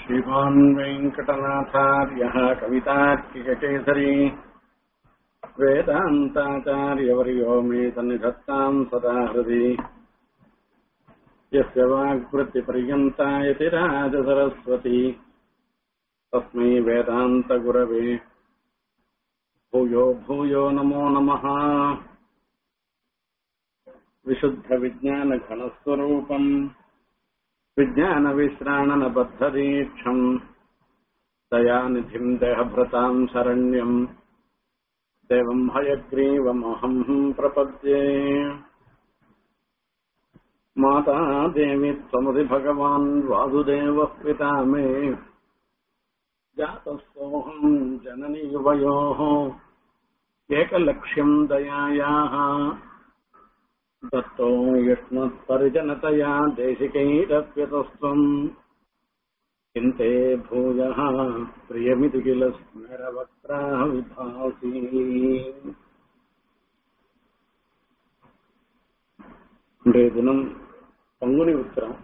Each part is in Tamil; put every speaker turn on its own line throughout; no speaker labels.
श्रीमान् वेङ्कटनाथार्यः कवितार्किककेसरी वेदान्ताचार्यवर्यो मे सन्निधत्ताम् सदा हृदि यस्य वाग्वृत्तिपर्यन्ता यतिराजसरस्वती तस्मै वेदान्तगुरवे भूयो भूयो नमो नमः विशुद्धविज्ञानघनस्वरूपम् विज्ञानविश्राणनबद्धदीक्षम् दयानिधिम् देहभृताम् शरण्यम् देवम् हयग्रीवमहम् प्रपद्ये माता देवी त्वमति भगवान् वासुदेवः पिता मे जातस्तोऽहम् जननी युवयोः एकलक्ष्यम् दयायाः दत्तो युष्मत्परिजनतया देशिकैरप्यतस्त्वम् चिन्ते भूयः प्रियमिति किल स्मरवक्त्राः विभासि இன்றைய தினம் பங்குனி உத்திரம்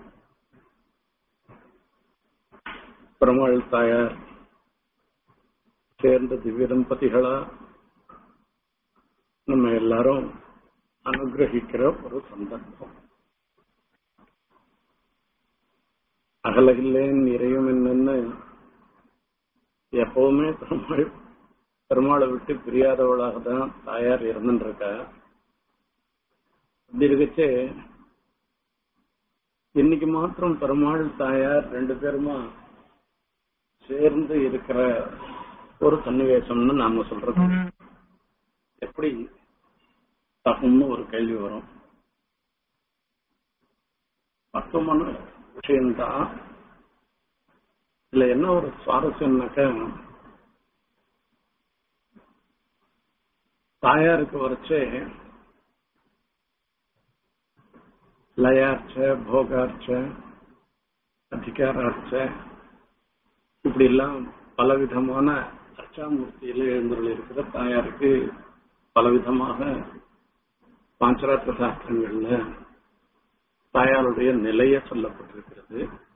பெருமாள் தாயார் சேர்ந்த திவ்ய தம்பதிகளா நம்ம எல்லாரும் அனுகிரகிக்கிற ஒரு சந்தர்ப்பம் அகலகில்லேன் நிறையும் என்னன்னு எப்பவுமே பெருமாள் பெருமாளை விட்டு பிரியாதவளாக தான் தாயார் இருந்துருக்கா அப்படி இருக்கச்சு இன்னைக்கு மாத்திரம் பெருமாள் தாயார் ரெண்டு பேருமா சேர்ந்து இருக்கிற ஒரு சன்னிவேசம்னு நாம சொல்றது எப்படி தகும்னு ஒரு கேள்வி வரும் பக்குவமான விஷயம்தான் இதுல என்ன ஒரு சுவாரஸ்யம்னாக்க தாயாருக்கு வரைச்சே லயார்ச்ச போகார்ச்ச அதிகாரார்ச்ச இப்படி எல்லாம் பலவிதமான அர்ச்சாமூர்த்தியில எழுந்துள்ள இருக்கிற தாயாருக்கு பலவிதமாக பாஞ்சராத்திர சாஸ்திரங்கள்ல தாயாருடைய நிலைய சொல்லப்பட்டிருக்கிறது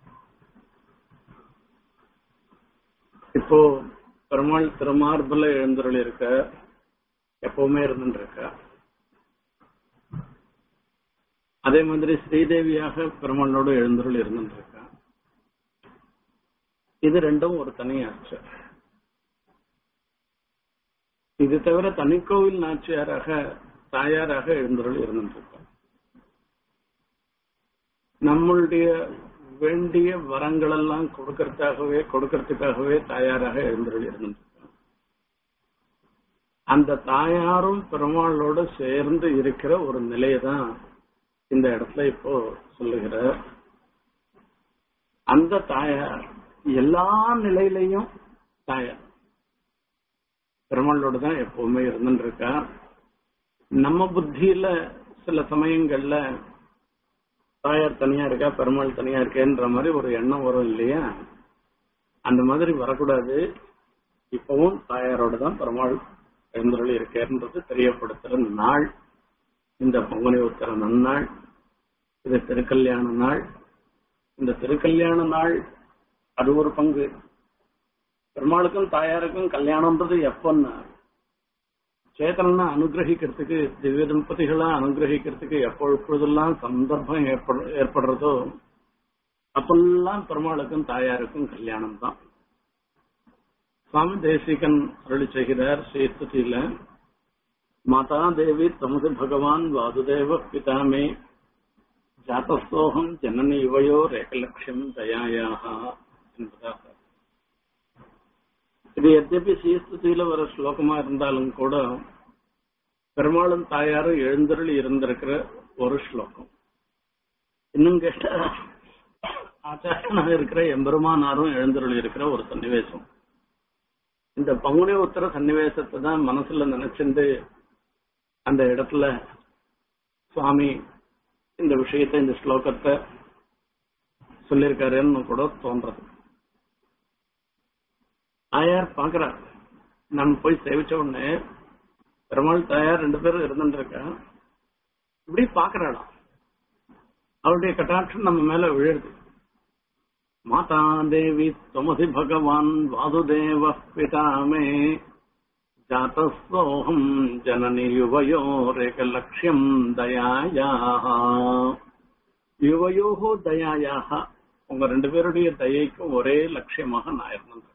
இப்போ பெருமாள் திருமார்புல எழுந்தருள் இருக்க எப்பவுமே இருந்துட்டு இருக்க அதே மாதிரி ஸ்ரீதேவியாக பெருமாளோடு எழுந்தருள் இருந்துட்டு இருக்கா இது ரெண்டும் ஒரு தனியாச்சு இது தவிர தனிக்கோவில் நாச்சியாராக தாயாராக எழுந்தருள் இருந்திருக்கோம் நம்மளுடைய வேண்டிய வரங்கள் எல்லாம் கொடுக்கறதுக்காகவே கொடுக்கறதுக்காகவே தாயாராக எழுந்தருள் இருந்திருக்கோம் அந்த தாயாரும் பெருமாளோட சேர்ந்து இருக்கிற ஒரு நிலையை தான் இந்த இடத்துல இப்போ சொல்லுகிற அந்த தாயார் எல்லா நிலையிலையும் தாயார் பெருமாளோட தான் எப்பவுமே இருந்துட்டு இருக்கா நம்ம புத்தியில சில சமயங்கள்ல தாயார் தனியா இருக்கா பெருமாள் தனியா இருக்கேன்ற மாதிரி ஒரு எண்ணம் வரும் இல்லையா அந்த மாதிரி வரக்கூடாது இப்பவும் தாயாரோட தான் பெருமாள் எழுந்தருளி இருக்கேன்றது தெரியப்படுத்துற நாள் இந்த பங்குனி உத்தர நன்னாள் இது திருக்கல்யாண நாள் இந்த திருக்கல்யாண நாள் அது ஒரு பங்கு பெருமாளுக்கும் தாயாருக்கும் கல்யாணம்ன்றது எப்பன்னா சேதனா அனுகிரகிக்கிறதுக்கு திவ்ய தம்பதிகளா அனுகிரகிக்கிறதுக்கு எப்பொழுதெல்லாம் சந்தர்ப்பம் ஏற்படுறதோ அப்பெல்லாம் பெருமாளுக்கும் தாயாருக்கும் கல்யாணம் தான் சுவாமி தேசிகன் அருளி செய்கிறார் ஸ்ரீஸ்துதியில மாதா தேவி தமது பகவான் வாசுதேவ பிதாமே ஜாத்தஸ்தோகம் ஜனனி யுவையோ ரேகலட்சியம் தயாயாக என்பதாக இது எத்தப்பி சீஸ்துதியில வர ஸ்லோகமா இருந்தாலும் கூட பெருமாளும் தாயாரும் எழுந்தருள் இருந்திருக்கிற ஒரு ஸ்லோகம் இன்னும் கேட்ட ஆச்சாரியனாக இருக்கிற எம்பெருமானாரும் எழுந்தருள் இருக்கிற ஒரு சன்னிவேசம் இந்த பங்குனி உத்தர சன்னிவேசத்தை தான் மனசுல நினைச்சிருந்து அந்த இடத்துல சுவாமி இந்த விஷயத்தை இந்த ஸ்லோகத்தை சொல்லியிருக்காருன்னு கூட தோன்றது தாயார் பாக்குறார் நம்ம போய் சேவிச்ச உடனே பெருமாள் தாயார் ரெண்டு பேரும் இருந்துட்டு இருக்கா இப்படி பாக்குறாளாம் அவருடைய கட்டாட்சம் நம்ம மேல விழுது மாதா தேவி துவமசி பகவான் வாசுதேவ பிதா மே ஜாத்தோஹம் ஜனனி யுவயோரேகலட்சியம் தயாயாக யுவயோகோ தயாயாக உங்க ரெண்டு பேருடைய தயைக்கும் ஒரே லட்சியமாக நான் இருந்திருக்கேன்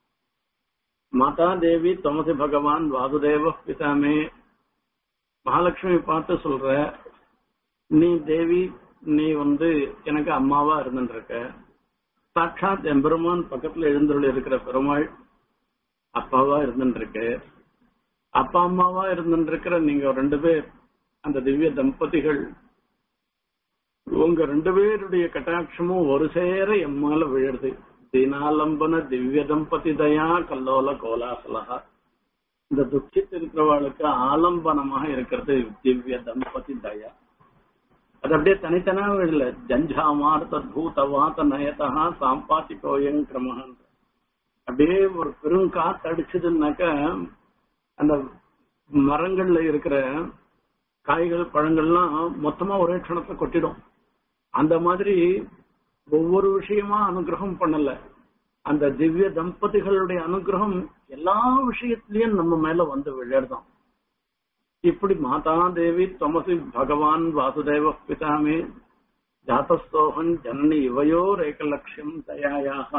மாதா தேவி துவமசி பகவான் வாசுதேவ பிதாமே மகாலட்சுமி பார்த்து சொல்ற நீ தேவி நீ வந்து எனக்கு அம்மாவா இருந்துருக்க சாட்சாத் எம்பெருமான் பக்கத்துல எழுந்துள்ள இருக்கிற பெருமாள் அப்பாவா இருந்துருக்கு அப்பா அம்மாவா இருந்துருக்கிற நீங்க ரெண்டு பேர் அந்த திவ்ய தம்பதிகள் உங்க ரெண்டு பேருடைய கட்டாட்சமும் ஒரு சேர எம்மால விழுது தீனாலம்பன திவ்ய தம்பதி தயா கல்லோல கோலாசலகா இந்த துக்கித்து இருக்கிறவாளுக்கு ஆலம்பனமாக இருக்கிறது திவ்ய தம்பதி தயா அது அப்படியே தனித்தனா இல்ல ஜஞ்சாமார் தத்பூத வாத நயதா சாம்பாத்தி கோயங் கிரமஹன் அப்படியே ஒரு பெரும் காத்து அடிச்சதுன்னாக்க அந்த மரங்கள்ல இருக்கிற காய்கள் பழங்கள்லாம் மொத்தமா ஒரே க்ஷணத்துல கொட்டிடும் அந்த மாதிரி ஒவ்வொரு விஷயமா அனுகிரகம் பண்ணல அந்த திவ்ய தம்பதிகளுடைய அனுகிரகம் எல்லா விஷயத்திலயும் நம்ம மேல வந்து விழுறதான் இப்படி மாதா தேவி தமசி பகவான் வாசுதேவ பிதாமே ஜாத்தஸ்தோகன் ஜனனி இவையோர் ஏகலட்சியம் தயாயாக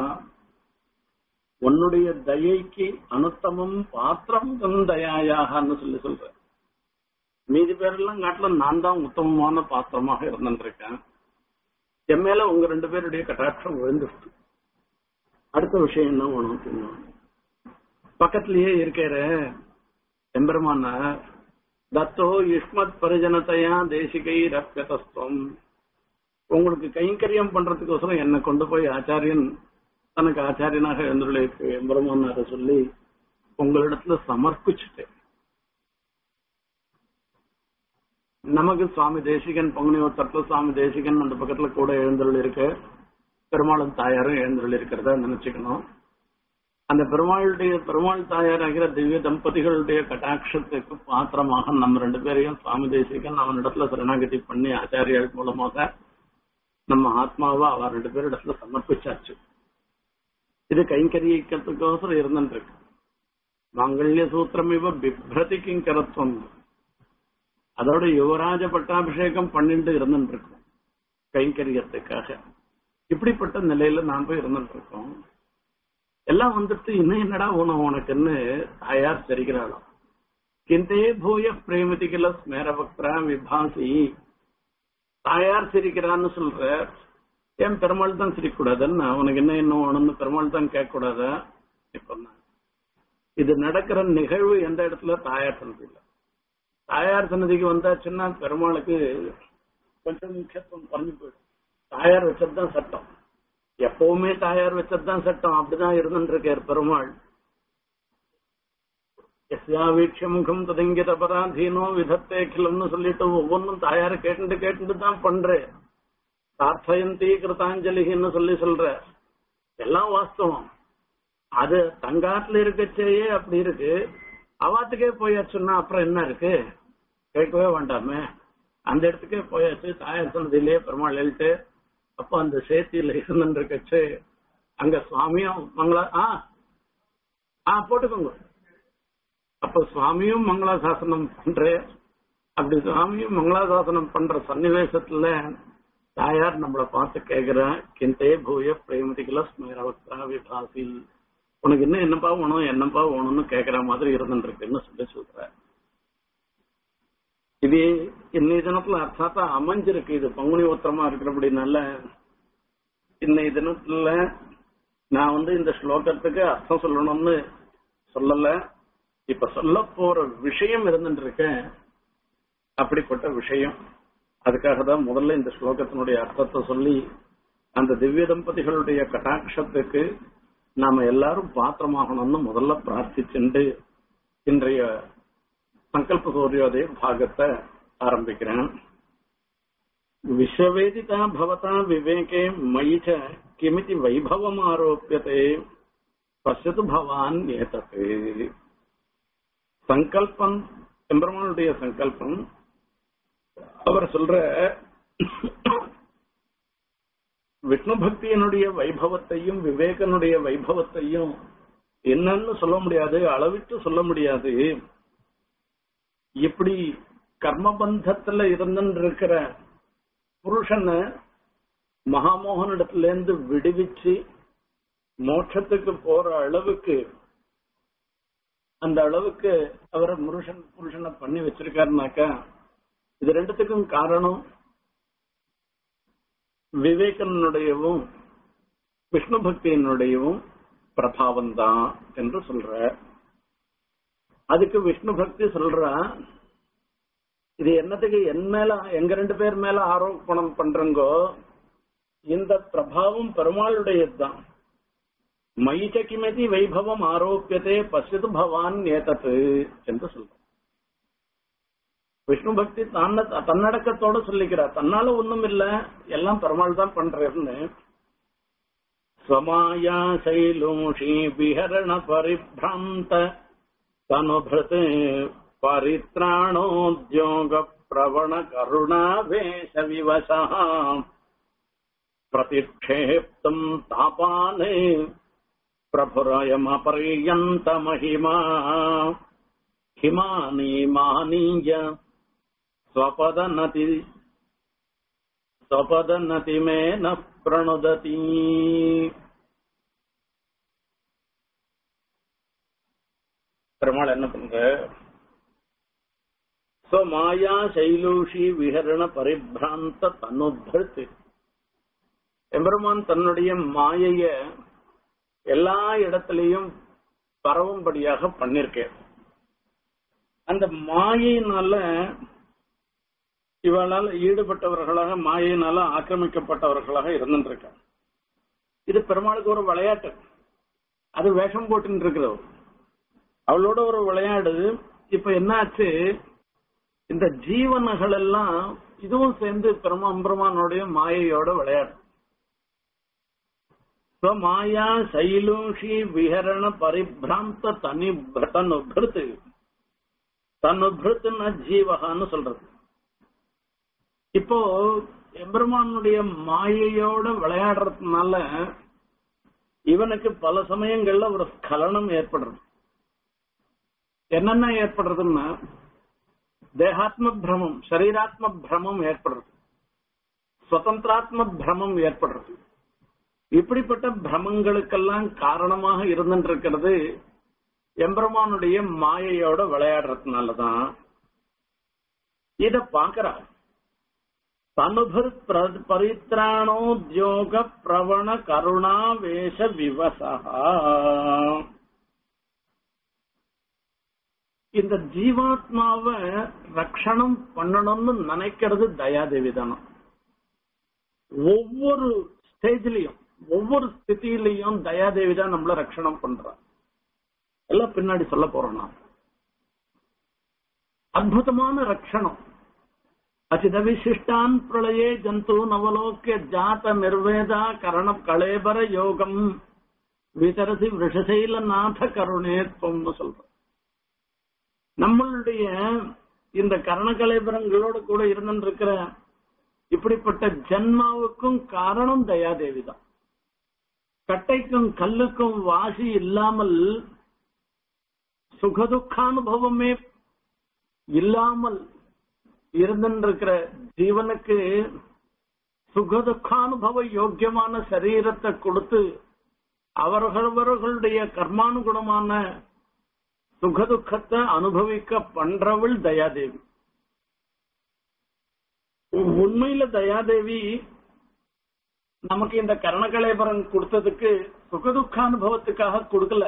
உன்னுடைய தயைக்கு அனுத்தமம் பாத்திரம் தன் தயாயாகன்னு சொல்லி சொல்ற மீதி பேரெல்லாம் காட்டுல நான் தான் உத்தமமான பாத்திரமாக இருந்திருக்கேன் என் மேல உங்க ரெண்டு பேருடைய கட்டாட்சம் விழுந்துருச்சு அடுத்த விஷயம் என்ன உனக்கு பக்கத்திலேயே இருக்கிற எம்பெருமான தத்தோ யுஷ்மத் பரிஜனத்தையா தேசிகை ரப்யதஸ்தம் உங்களுக்கு கைங்கரியம் பண்றதுக்கோசரம் என்னை கொண்டு போய் ஆச்சாரியன் தனக்கு ஆச்சாரியனாக எழுந்துள்ள எம்பெருமானார சொல்லி உங்களிடத்துல சமர்ப்பிச்சுட்டேன் நமக்கு சுவாமி தேசிகன் பங்குனி ஒருத்தரத்துல சுவாமி தேசிகன் அந்த பக்கத்துல கூட எழுந்தருள் இருக்க பெருமாளும் தாயாரும் எழுந்தருள் இருக்கிறதா நினைச்சுக்கணும் அந்த பெருமாளுடைய பெருமாள் தாயார் ஆகிற திவ்ய தம்பதிகளுடைய கட்டாட்சத்துக்கு பாத்திரமாக நம்ம ரெண்டு பேரையும் சுவாமி தேசிகன் அவன் இடத்துல சரணாகதி பண்ணி ஆச்சாரியால் மூலமாக நம்ம ஆத்மாவை அவ ரெண்டு பேர் இடத்துல சமர்ப்பிச்சாச்சு இது கைங்கரியத்துக்கோசரம் இருந்துருக்கு மாங்கல்ய சூத்திரம் இவ பிப்ரதி கிங்கரத்துவம் அதோட யுவராஜ பட்டாபிஷேகம் பண்ணிட்டு இருந்துட்டு இருக்கோம் கைங்கரியத்துக்காக இப்படிப்பட்ட நிலையில நாம் போய் இருந்துட்டு இருக்கோம் எல்லாம் வந்துட்டு இன்னும் என்னடா உணவு உனக்குன்னு தாயார் தெரிகிறாளாம் கிந்தே பூய பிரேமதி கில ஸ்மேரபக்தரா விபாசி தாயார் சிரிக்கிறான்னு சொல்ற ஏன் பெருமாள் தான் சிரிக்கக்கூடாதுன்னு உனக்கு என்ன என்ன வேணும்னு பெருமாள் தான் கேட்க கூடாதா இப்ப இது நடக்கிற நிகழ்வு எந்த இடத்துல தாயார் சன்னதியில தாயார் சன்னதிக்கு வந்தாச்சுன்னா பெருமாளுக்கு கொஞ்சம் முக்கியத்துவம் குறைஞ்சு போயிடும் தாயார் வச்சதுதான் சட்டம் எப்பவுமே தாயார் வச்சதுதான் சட்டம் அப்படிதான் இருந்துருக்கார் பெருமாள் எஸ்யாவீட்சமுகம் ததங்கித பராதீனோ விதத்தே கிளம்னு சொல்லிட்டு ஒவ்வொன்றும் தாயார கேட்டுட்டு கேட்டுட்டு தான் பண்றேன் சார்த்தயந்தி கிருத்தாஞ்சலின்னு சொல்லி சொல்ற எல்லாம் வாஸ்தவம் அது தங்காட்டுல இருக்கச்சேயே அப்படி இருக்கு அவாத்துக்கே போயாச்சுன்னா அப்புறம் என்ன இருக்கு கேட்கவே வேண்டாமே அந்த இடத்துக்கே போயாச்சு தாயார் சொன்னதிலேயே பெருமாள் எழுட்டு அப்ப அந்த சேத்தியில இருந்துட்டு இருக்கச்சு அங்க சுவாமியும் மங்களா ஆ ஆ போட்டுக்கோங்க அப்ப சுவாமியும் மங்களாசாசனம் பண்ற அப்படி சுவாமியும் மங்களாசாசனம் பண்ற சன்னிவேசத்துல தாயார் நம்மள பார்த்து கேக்குற கிந்தே பூய பிரேமதிகள ஸ்மேரவக்தா விபாசி உனக்கு இன்னும் என்னப்பா வேணும் என்னப்பா வேணும்னு கேக்குற மாதிரி இருந்துட்டு இருக்குன்னு சொல்லி சொல்ற இது இன்னைய தினத்துல அர்த்தாத்தா அமைஞ்சிருக்கு இது பங்குனி உத்தரமா இருக்கிறபடினால இன்னைய தினத்துல நான் வந்து இந்த ஸ்லோகத்துக்கு அர்த்தம் சொல்லணும்னு சொல்லல இப்ப சொல்ல போற விஷயம் இருந்துட்டு இருக்கேன் அப்படிப்பட்ட விஷயம் அதுக்காக தான் முதல்ல இந்த ஸ்லோகத்தினுடைய அர்த்தத்தை சொல்லி அந்த திவ்ய தம்பதிகளுடைய கட்டாட்சத்துக்கு நாம எல்லாரும் பாத்திரமாகணும்னு முதல்ல பிரார்த்திச்சுண்டு இன்றைய சங்கல்ப சூரியோதய பாகத்தை ஆரம்பிக்கிறேன் விஸ்வவேதிதா பவதா விவேகே மயி ச கிமிதி வைபவம் ஆரோப்பியதே பசியது பவான் ஏதத்து சங்கல்பம் எம்பெருமானுடைய சங்கல்பம் அவர் சொல்ற விஷ்ணு பக்தியினுடைய வைபவத்தையும் விவேகனுடைய வைபவத்தையும் என்னன்னு சொல்ல முடியாது அளவிட்டு சொல்ல முடியாது இப்படி கர்மபந்தத்துல இருந்துட்டு இருக்கிற புருஷனை மகாமோகனிடத்துல இருந்து விடுவிச்சு மோட்சத்துக்கு போற அளவுக்கு அந்த அளவுக்கு அவர் புருஷன் புருஷனை பண்ணி வச்சிருக்காருனாக்கா இது ரெண்டுத்துக்கும் காரணம் விவேகனுடையவும் விஷ்ணு பக்தியினுடையவும் பிரபாவம் தான் என்று சொல்ற அதுக்கு விஷ்ணு பக்தி சொல்றா இது என்னத்துக்கு என் மேல எங்க ரெண்டு பேர் மேல ஆரோப்பணம் பண்றங்கோ இந்த பிரபாவம் பெருமாளுடையதுதான் மைச்ச கிமதி வைபவம் ஆரோப்பியதே பசிது பவான் ஏதத்து என்று சொல்ற விஷ்ணு பக்தி தன்ன தன்னடக்கத்தோட சொல்லிக்கிறார் தன்னால ஒண்ணும் இல்ல எல்லாம் பெருமாள் தான் பண்றேன்னு ஸ்வமாயா சைலூஷி விஹரண பரிபிராந்த தனுபிருத் பரித்ராணோத்யோக பிரவண கருணாவேஷ விவசா प्रतिक्षेप्तम् तापाने प्रभुरयमपर्यन्त महिमा हिमानीमानीय स्वपदनति स्वपदनतिमेन प्रणुदति பெருமாள் என்ன பண்ற சோ மாயா சைலூஷி விஹரண பரிபிராந்த தனுபர்த்து எம்பெருமான் தன்னுடைய மாயைய எல்லா இடத்திலையும் பரவும்படியாக பண்ணிருக்கேன் அந்த மாயினால இவளால் ஈடுபட்டவர்களாக மாயினால ஆக்கிரமிக்கப்பட்டவர்களாக இருந்துருக்காங்க இது பெருமாளுக்கு ஒரு விளையாட்டு அது வேஷம் போட்டுன்னு இருக்கிறவர் அவளோட ஒரு விளையாடு இப்ப என்னாச்சு இந்த ஜீவனங்கள் எல்லாம் இதுவும் சேர்ந்து பெருமா பெருமானுடைய மாயையோட விளையாடு மாயா சைலூஷி விஹரண பரிபிராந்த தனி தன்னுபிருத்து தன்னுபிருத்துன்னா ஜீவகான்னு சொல்றது இப்போ எம்பெருமானுடைய மாயையோட விளையாடுறதுனால இவனுக்கு பல சமயங்கள்ல ஒரு ஸ்கலனம் ஏற்படுறது என்னென்ன ஏற்படுறதுன்னா தேகாத்ம பிரமம் சரீராத்ம பிரமம் ஏற்படுறது சுதந்திராத்ம பிரமம் ஏற்படுறது இப்படிப்பட்ட பிரமங்களுக்கெல்லாம் காரணமாக இருந்துருக்கிறது எம்பெருமானுடைய மாயையோட விளையாடுறதுனாலதான் இத பாக்குறா தனுபர் பரித்ராணோத்யோக பிரவண கருணாவேஷ விவசா இந்த ஜீவாத்மாவை ரக்ஷணம் பண்ணணும்னு நினைக்கிறது தயாதேவி தானே ஒவ்வொரு ஸ்டேஜ்லயும் ஒவ்வொரு ஸ்திதியிலையும் தயாதேவி தான் நம்மள ரட்சணம் பண்றா எல்லாம் பின்னாடி சொல்ல போறோம் நான் அற்புதமான ரட்சணம் அச்சித விசிஷ்டான் பிரளயே ஜந்து நவலோக்கிய ஜாத நிர்வேதா கரண கலேபர யோகம் விதரசி விஷசைல நாத கருணேத்வம்னு சொல்ற நம்மளுடைய இந்த கரணகலேபரங்களோட கூட இருந்துருக்கிற இப்படிப்பட்ட ஜன்மாவுக்கும் காரணம் தயாதேவி தான் கட்டைக்கும் கல்லுக்கும் வாசி இல்லாமல் சுகதுக்கானுபவமே இல்லாமல் இருந்திருக்கிற ஜீவனுக்கு சுகதுக்கானுபவ யோக்கியமான சரீரத்தை கொடுத்து அவர்களவர்களுடைய கர்மானுகுணமான சுகதுக்கத்தை அனுபவிக்க பண்றவள் தயாதேவி உண்மையில தயாதேவி நமக்கு இந்த கரணகலேபரம் கொடுத்ததுக்கு சுகதுக்க அனுபவத்துக்காக கொடுக்கல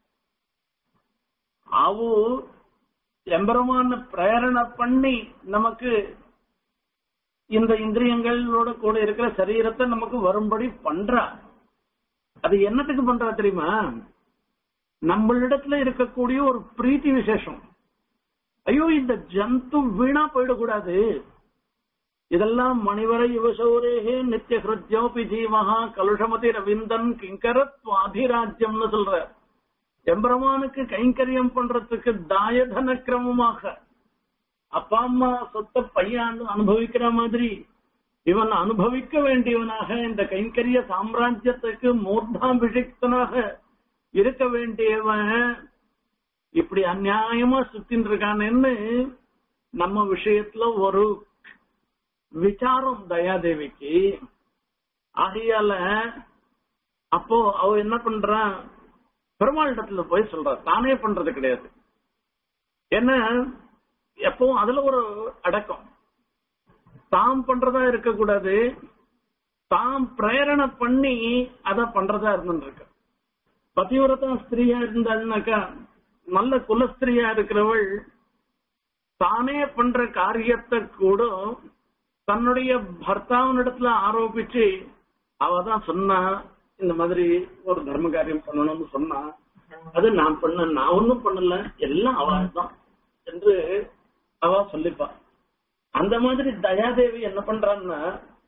அவு எம்பரமான பிரேரணை பண்ணி நமக்கு இந்த இந்திரியங்களோட கூட இருக்கிற சரீரத்தை நமக்கு வரும்படி பண்றா அது என்னத்துக்கு பண்றா தெரியுமா நம்மளிடத்துல இருக்கக்கூடிய ஒரு பிரீத்தி விசேஷம் ஐயோ இந்த ஜந்து வீணா போயிடக்கூடாது இதெல்லாம் மணிவரை யுவசௌரேகே நித்திய ஹிருத்யோபி ஜீவஹா கலுஷமதி ரவிந்தன் கிங்கரத்வாதிராஜ்யம்னு சொல்ற எம்பெருமானுக்கு கைங்கரியம் பண்றதுக்கு தாயதன கிரமமாக அப்பா அம்மா சொத்த பையன் அனுபவிக்கிற மாதிரி இவன் அனுபவிக்க வேண்டியவனாக இந்த கைங்கரிய சாம்ராஜ்யத்துக்கு மூர்தாபிஷிக்தனாக இருக்க வேண்டியவன் இப்படி அநியாயமா சுத்தின்னு இருக்கானேன்னு நம்ம விஷயத்துல ஒரு விசாரம் தயாதேவிக்கு ஆகையால அப்போ அவ என்ன பண்றான் பெருமாளிடத்துல போய் சொல்ற தானே பண்றது கிடையாது ஏன்னா எப்பவும் அதுல ஒரு அடக்கம் தாம் பண்றதா இருக்கக்கூடாது தாம் பிரேரணை பண்ணி அத பண்றதா இருந்துருக்கு பதிவிரதா ஸ்திரீயா இருந்தாள்னாக்கா நல்ல குலஸ்திரியா இருக்கிறவள் தானே பண்ற காரியத்தை கூட தன்னுடைய பர்த்தாவனிடத்துல ஆரோபிச்சு அவ தான் சொன்னா இந்த மாதிரி ஒரு தர்ம காரியம் பண்ணணும்னு சொன்னா அது நான் பண்ண நான் ஒன்னும் பண்ணல எல்லாம் அவ தான் என்று அவ சொல்லிப்பா அந்த மாதிரி தயாதேவி என்ன பண்றான்னா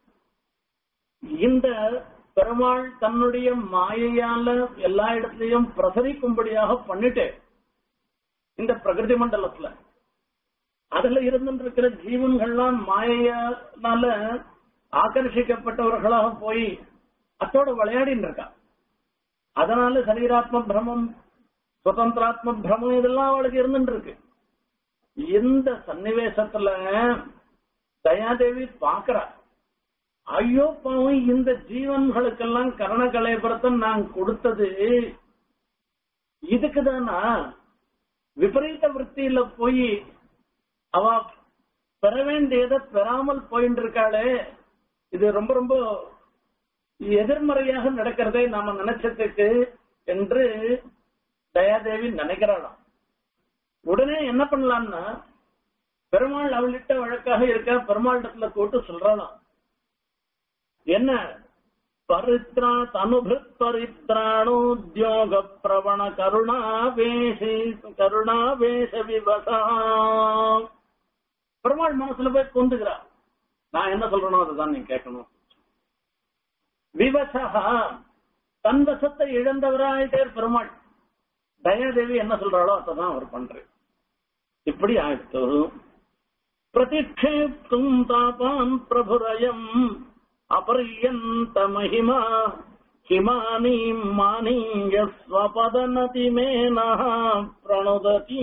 இந்த பெருமாள் தன்னுடைய மாயையால எல்லா இடத்துலயும் பிரசரிக்கும்படியாக பண்ணிட்டு இந்த பிரகிருதி மண்டலத்துல அதுல இருந்துருக்கிற ஜீவன்கள்லாம் மாயையால ஆகர்ஷிக்கப்பட்டவர்களாக போய் அத்தோட விளையாடின்னு இருக்கா அதனால சரீராத்ம பிரமம் சுதந்திராத்ம பிரமம் இதெல்லாம் அவளுக்கு இருந்துட்டு இருக்கு இந்த சன்னிவேசத்துல தயாதேவி பாக்குறா ஐயோ பாவம் இந்த ஜீவன்களுக்கெல்லாம் கரண கலைபுரத்தம் நான் கொடுத்தது இதுக்குதானா விபரீத விற்த்தியில போய் அவ பெற வேண்டியதை பெறாமல் போயிட்டு இருக்காளே இது ரொம்ப ரொம்ப எதிர்மறையாக நடக்கிறதை நாம நினைச்சதுக்கு என்று தயாதேவி நினைக்கிறாளாம் உடனே என்ன பண்ணலாம்னா பெருமாள் அவளிட்ட வழக்காக இருக்க பெருமாளிடத்துல கூட்டு சொல்றாளாம் என்ன பரித்ரா தனுபிருத் பரித்ராணோத்யோக பிரவண கருணாவேசி கருணாவேச விவசா பெருமாள் மனசுல போய் கொண்டுகிறா நான் என்ன சொல்றேனோ அதுதான் நீ கேட்கணும் விவசா தன் வசத்தை இழந்தவராயிட்டே பெருமாள் தயாதேவி என்ன சொல்றாளோ அதான் அவர் பண்றாரு இப்படி ஆயிடுத்து பிரதிக்ஷேப்தும் தாபான் பிரபுரயம் அபர்யந்த மகிமா ஹிமானீம் மானீய ஸ்வபதனதி மேனா பிரணுததி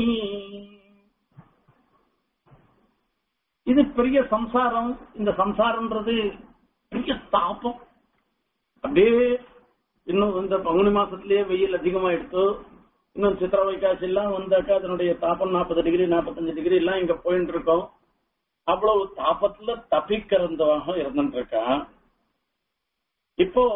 இது பெரிய சம்சாரம் இந்த சம்சாரம்ன்றது பெரிய தாபம் அப்படியே இன்னும் இந்த பங்குனி மாசத்திலேயே வெயில் அதிகமாயிடுத்து இன்னும் சித்திர வைகாசி எல்லாம் வந்தாக்கா அதனுடைய தாப்பம் நாற்பது டிகிரி நாற்பத்தஞ்சு டிகிரி எல்லாம் இங்க போயிட்டு இருக்கோம் அவ்வளவு தாபத்துல தப்பிக்கிறந்தவாக இருந்துட்டு இருக்கா இப்போ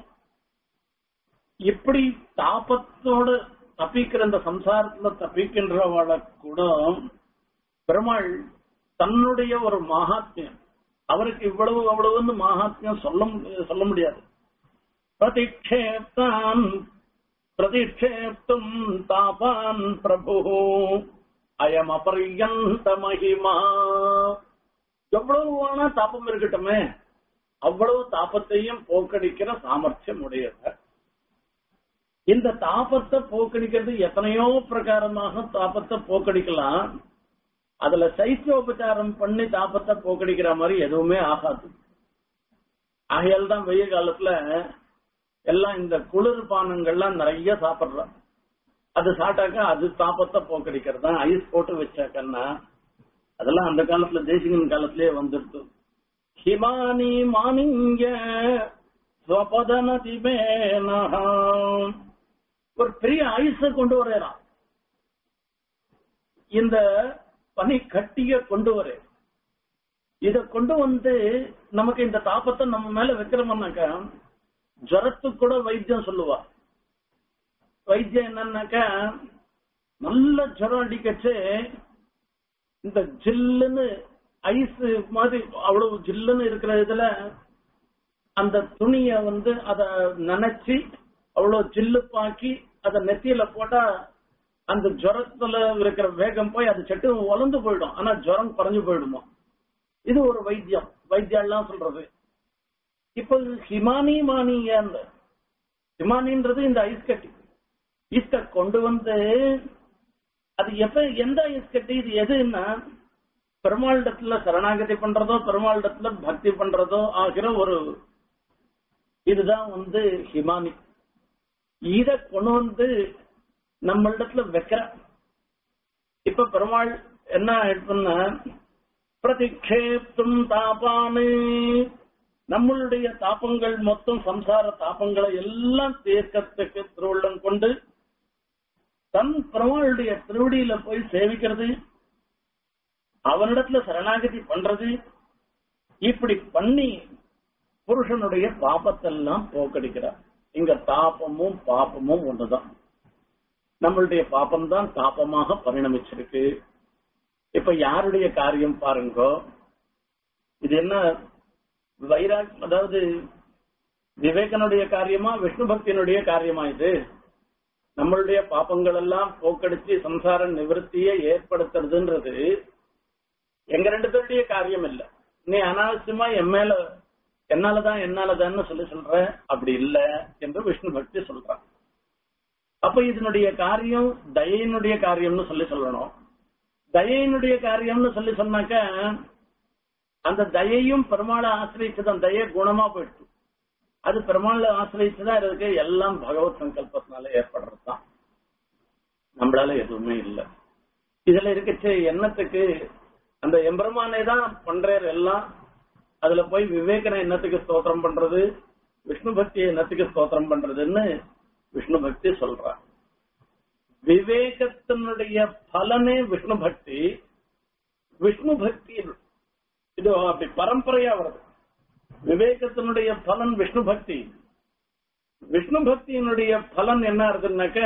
இப்படி தாபத்தோட தப்பிக்கிற இந்த சம்சாரத்துல தப்பிக்கின்றவளை கூட பெருமாள் தன்னுடைய ஒரு மகாத்மியம் அவருக்கு இவ்வளவு அவ்வளவுன்னு மகாத்மியம் சொல்ல சொல்ல முடியாது பிரதிக்ஷேப்தான் பிரதிக்ஷேப்தும் தாபான் பிரபு அயம் அபரியந்த மகிமா எவ்வளவு வேணா தாபம் இருக்கட்டுமே அவ்வளவு தாபத்தையும் போக்கடிக்கிற சாமர்த்தியம் உடையவர் இந்த தாபத்தை போக்கடிக்கிறது எத்தனையோ பிரகாரமாக தாபத்தை போக்கடிக்கலாம் அதுல சைத்தியோபச்சாரம் பண்ணி தாபத்தை போக்கடிக்கிற மாதிரி எதுவுமே ஆகாது ஆகையால் தான் வெயில் காலத்துல எல்லாம் இந்த குளிர் பானங்கள்லாம் நிறைய சாப்பிடுறோம் அது சாப்பிட்டாக்கா அது தாபத்தை போக்கடிக்கிறது தான் ஐஸ் போட்டு வச்சாக்கன்னா அதெல்லாம் அந்த காலத்துல தேசிகன் காலத்திலேயே வந்துருது ஹிமானி மானிங்க ஸ்வபதனதி ஒரு பெரிய ஐஸ கொண்டு வர்றான் இந்த பனி கட்டிய கொண்டு வர இத கொண்டு வந்து நமக்கு இந்த தாபத்தை நம்ம மேல வைக்கிறோம்னாக்கா ஜரத்துக்கு கூட வைத்தியம் சொல்லுவா வைத்தியம் என்னன்னாக்கா நல்ல ஜரம் அடிக்கச்சு இந்த ஜில்லுன்னு ஐஸ் மாதிரி அவ்வளவு ஜில்லுன்னு இருக்கிற இதுல அந்த துணிய வந்து அத நனைச்சி அவ்வளவு ஜில்லு பாக்கி அத நெத்தியில போட்டா அந்த ஜுரத்துல இருக்கிற வேகம் போய் அது சட்டு வளர்ந்து போயிடும் ஆனா ஜுரம் குறைஞ்சு போயிடுமா இது ஒரு வைத்தியம் வைத்தியம் சொல்றது இப்போ ஹிமானி மானியான்னு ஹிமானின்றது இந்த ஐஸ் கட்டி ஐஸ் கட் கொண்டு வந்து அது எப்ப எந்த ஐஸ் கட்டி இது எதுன்னா பெருமாளிடத்துல சரணாகதி பண்றதோ பெருமாளிடத்துல பக்தி பண்றதோ ஆகிற ஒரு இதுதான் வந்து ஹிமானி இத கொண்டு வந்து நம்மளிடத்துல வைக்கிற இப்ப பெருமாள் என்ன ஆயிடுச்சுன்னா பிரதிக்ஷேப்தும் தாபானு நம்மளுடைய தாபங்கள் மொத்தம் சம்சார தாபங்களை எல்லாம் தீர்க்கத்துக்கு திருவுள்ளம் கொண்டு தன் பெருமாளுடைய திருவடியில போய் சேவிக்கிறது அவனிடத்துல சரணாகதி பண்றது இப்படி பண்ணி புருஷனுடைய பாபத்தெல்லாம் போக்கடிக்கிறார் இங்க தாபமும் பாபமும் ஒன்றுதான் நம்மளுடைய பாபம் தான் தாபமாக பரிணமிச்சிருக்கு இப்ப யாருடைய காரியம் பாருங்கோ இது என்ன வைராக் அதாவது விவேகனுடைய காரியமா விஷ்ணு பக்தியினுடைய காரியமா இது நம்மளுடைய பாப்பங்கள் எல்லாம் போக்கடிச்சு சம்சார நிவர்த்தியை ஏற்படுத்துறதுன்றது எங்க ரெண்டு பேருடைய காரியம் இல்ல நீ அனாவசியமா என் மேல என்னாலதான் என்னாலதான்னு சொல்லி சொல்ற அப்படி இல்ல என்று விஷ்ணு பக்தி சொல்றான் அப்ப இதனுடைய காரியம் தயையினுடைய காரியம்னு சொல்லி சொல்லணும் தயையினுடைய காரியம்னு சொல்லி சொன்னாக்க அந்த தயையும் பெருமாளை ஆசிரியச்சுதான் தய குணமா போயிடுச்சு அது பெருமாளை ஆசிரியச்சுதான் இருக்கு எல்லாம் பகவத் சங்கல்பத்தினால ஏற்படுறதுதான் நம்மளால எதுவுமே இல்லை இதுல இருக்கச்சு எண்ணத்துக்கு அந்த எம்பெருமானே தான் பண்றாரு எல்லாம் அதுல போய் விவேகனை என்னத்துக்கு ஸ்தோத்திரம் பண்றது விஷ்ணு பக்தியை என்னத்துக்கு ஸ்தோத்திரம் பண்றதுன்னு விஷ்ணு பக்தி சொல்றான் விவேகத்தினுடைய பலனே விஷ்ணு பக்தி விஷ்ணு பக்தி இது அப்படி பரம்பரையா வருது விவேகத்தினுடைய பலன் விஷ்ணு பக்தி விஷ்ணு பக்தியினுடைய பலன் என்ன இருக்குன்னாக்க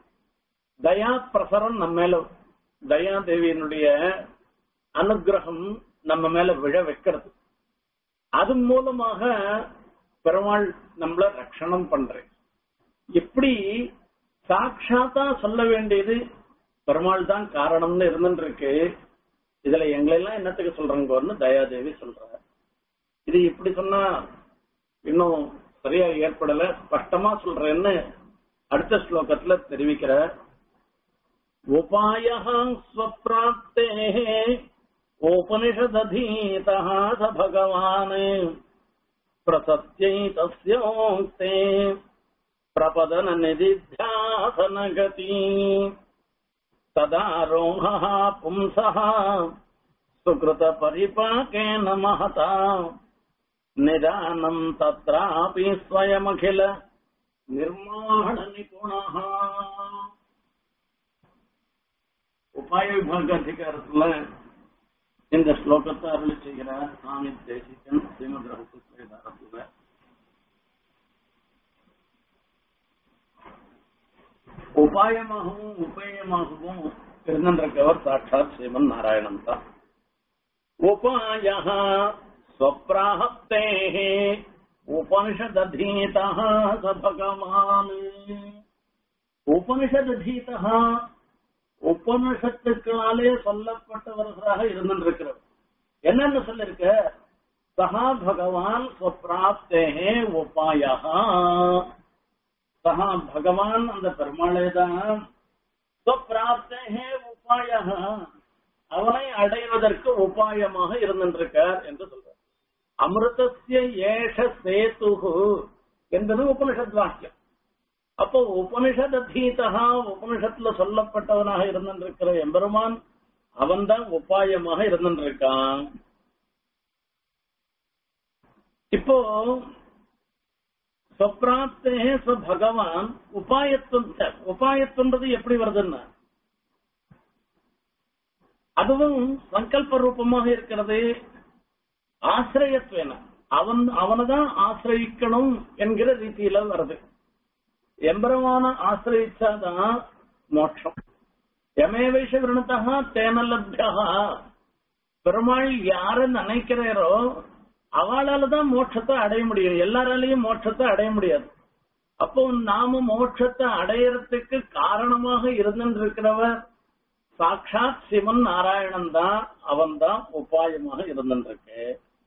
தயா பிரசரம் நம்ம மேல தயா தேவியினுடைய அனுகிரகம் நம்ம மேல விழ வைக்கிறது அது மூலமாக பெருமாள் நம்மள ரட்சணம் பண்றேன் இப்படி சாட்சாத்தா சொல்ல வேண்டியது பெருமாள் தான் காரணம்னு இருந்துருக்கு இதுல எங்களெல்லாம் என்னத்துக்கு சொல்றாங்கன்னு தயாதேவி சொல்ற இது இப்படி சொன்னா இன்னும் சரியா ஏற்படல ஸ்பஷ்டமா சொல்றேன்னு அடுத்த ஸ்லோகத்துல தெரிவிக்கிற உபாய ஸ்வப்ராப்தே ஓபனிஷதீதா ச பகவான் பிரசத்யை தஸ்யோக்தே பிரபதன நிதித்தியாசன கதி तदारोहः पुंसः सुकृतपरिपाकेन महता निदानम् तत्रापि स्वयमखिल निर्माणनिपुणः உபாய விபாக அதிகாரத்துல இந்த ஸ்லோகத்தை அருளி செய்கிறார் சுவாமி தேசிகன் ஸ்ரீமத் ரகசியத்துல உபாயமாகவும் உபேயமாகவும் இருந்திருக்கவர் சாட்சாத் ஸ்ரீமன் நாராயணன் தான் உபாய ஸ்வப்ராஹப்தே உபனிஷதீத ச பகவான் உபனிஷதீதா உபனிஷத்துக்களாலே சொல்லப்பட்டவர்களாக இருந்திருக்கிறவர் என்னன்னு சொல்லிருக்க சஹா பகவான் ஸ்வப்ராப்தே உபாயா சஹா பகவான் அந்த பெருமாளே தான் ஸ்வப்ராப்தே உபாய அவனை அடைவதற்கு உபாயமாக இருந்திருக்கார் என்று சொல்றார் அமிர்தசிய ஏஷ சேது என்பது உபனிஷத் வாக்கியம் அப்போ உபனிஷத் அதீதா உபனிஷத்துல சொல்லப்பட்டவனாக இருந்திருக்கிற எம்பெருமான் அவன்தான் உபாயமாக இருந்திருக்கான் இப்போ ஸ்வப்ராப்தே பகவான் உபாயத்துவம் உபாயத்துன்றது எப்படி வருதுன்னா அதுவும் சங்கல்ப ரூபமாக இருக்கிறது ஆசிரியத்துவன அவன் அவனைதான் ஆசிரியிக்கணும் என்கிற ரீதியில வருது எம்பரமான ஆசிரியிச்சாதான் மோட்சம் எமேவைஷ விருணத்தா தேன லப்யா பெருமாள் யார நினைக்கிறாரோ அவளால தான் மோட்சத்தை அடைய முடியும் எல்லாராலையும் மோட்சத்தை அடைய முடியாது அப்போ நாம மோட்சத்தை அடையறதுக்கு காரணமாக இருந்திருக்கிறவர் சாட்சாத் சிவன் நாராயணன் தான் அவன் தான் உபாயமாக இருந்திருக்கு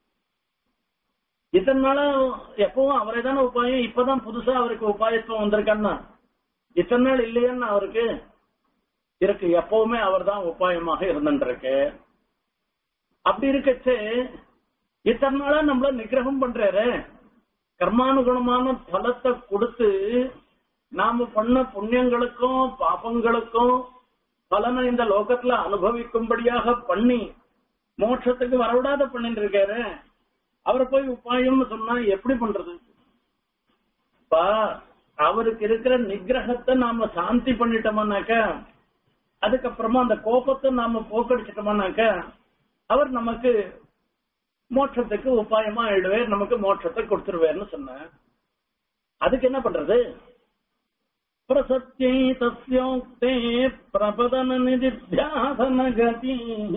இத்தனால எப்பவும் அவரே தானே உபாயம் இப்பதான் புதுசா அவருக்கு உபாயத்துவம் வந்திருக்கான்னா இத்தனை நாள் இல்லையான்னு அவருக்கு இருக்கு எப்பவுமே அவர் தான் உபாயமாக இருந்துருக்கு அப்படி இருக்கச்சே இத்தனை நாளா நம்மள நிகிரகம் பண்றாரு கர்மானுகுணமான பலத்தை கொடுத்து நாம பண்ண புண்ணியங்களுக்கும் பாபங்களுக்கும் பலனை இந்த லோகத்துல அனுபவிக்கும்படியாக பண்ணி மோட்சத்துக்கு வரவிடாத பண்ணிட்டு இருக்காரு அவரை போய் உபாயம்னு சொன்னா எப்படி பண்றது பா அவருக்கு இருக்கிற நிகிரகத்தை நாம சாந்தி பண்ணிட்டோம்னாக்க அதுக்கப்புறமா அந்த கோபத்தை நாம போக்கடிச்சிட்டோம்னாக்க அவர் நமக்கு மோட்சத்துக்கு உபாயமா ஆயிடுவார் நமக்கு மோட்சத்தை கொடுத்துருவார்னு சொன்ன அதுக்கு என்ன பண்றது பிரசத்தியை தஸ்யோக்தே பிரபதன நிதித்தியாசன கதி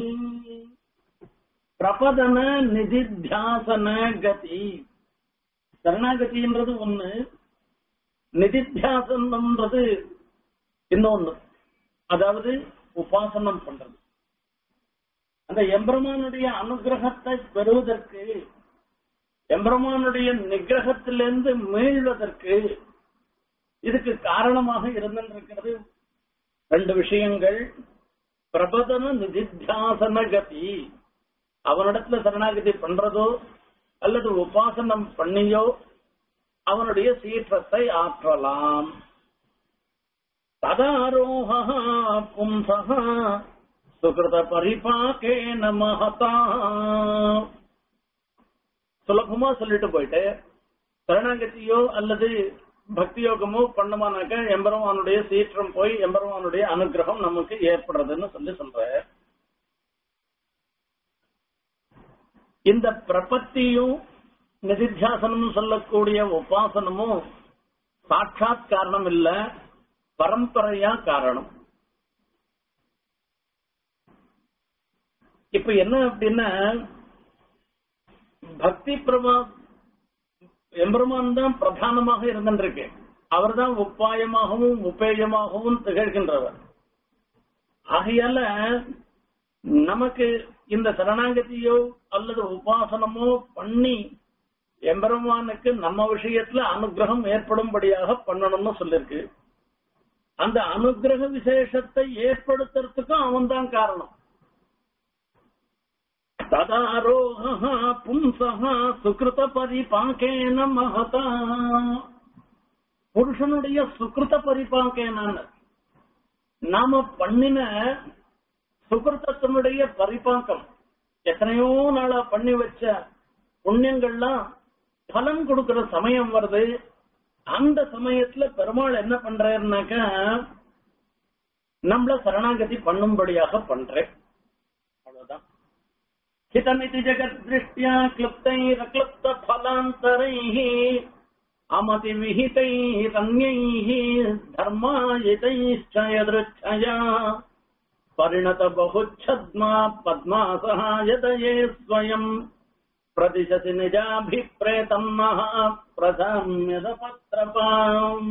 பிரபதன நிதித்தியாசன கதி சரணாகதின்றது ஒண்ணு நிதித்தியாசனம்ன்றது இன்னொன்னு அதாவது உபாசனம் பண்றது அந்த எம்பெருமானுடைய அனுகிரகத்தை பெறுவதற்கு எம்பெருமானுடைய நிகிரகத்திலிருந்து மீள்வதற்கு இதுக்கு காரணமாக இருந்திருக்கிறது ரெண்டு விஷயங்கள் பிரபதன நிதித்தியாசன கதி அவனிடத்துல சரணாகதி பண்றதோ அல்லது உபாசனம் பண்ணியோ அவனுடைய சீற்றத்தை ஆற்றலாம் ததாரோக பும்சக சுகிருத பரிபாக்கே நமஹதா சுலபமா சொல்லிட்டு போயிட்டு சரணாகதியோ அல்லது பக்தி யோகமோ பண்ணமானாக்க எம்பெருமானுடைய சீற்றம் போய் எம்பெருமானுடைய அனுகிரகம் நமக்கு ஏற்படுறதுன்னு சொல்லி சொல்ற இந்த பிரபத்தியும் நிதித்தியாசனம் சொல்லக்கூடிய உபாசனமும் சாட்சாத் காரணம் இல்ல பரம்பரையா காரணம் இப்ப என்ன அப்படின்னா பக்தி பிரபா எம்பெருமான் தான் பிரதானமாக இருந்திருக்கு அவர் தான் உப்பாயமாகவும் உப்பேயமாகவும் திகழ்கின்றவர் ஆகையால நமக்கு இந்த சரணாகதியோ அல்லது உபாசனமோ பண்ணி எம்பெருமானுக்கு நம்ம விஷயத்துல அனுகிரகம் ஏற்படும்படியாக பண்ணணும்னு சொல்லிருக்கு அந்த அனுகிரக விசேஷத்தை ஏற்படுத்துறதுக்கும் அவன் தான் காரணம் ததாரோக பும்சக சுகிருத பரிபாக்கேன மகதா புருஷனுடைய சுகிருத பரிபாக்கேன நாம பண்ணின சுகிருத்தத்தினுடைய பரிபாக்கம் எத்தனையோ நாளா பண்ணி வச்ச புண்ணியங்கள்லாம் பலன் கொடுக்கிற சமயம் வருது அந்த சமயத்துல பெருமாள் என்ன பண்றாருனாக்க நம்மள சரணாகதி பண்ணும்படியாக பண்றேன் அவ்வளவுதான் हितमिति जगद्दृष्ट्या क्लुप्तैरक्लुप्तफलान्तरैः अमतिविहितैरन्यैः धर्मायितैश्च यदृच्छया परिणत बहुच्छद्मा पद्मासः यदये स्वयम् प्रतिशति निजाभिप्रेतम् महा प्रधाम्यदपत्रपाम्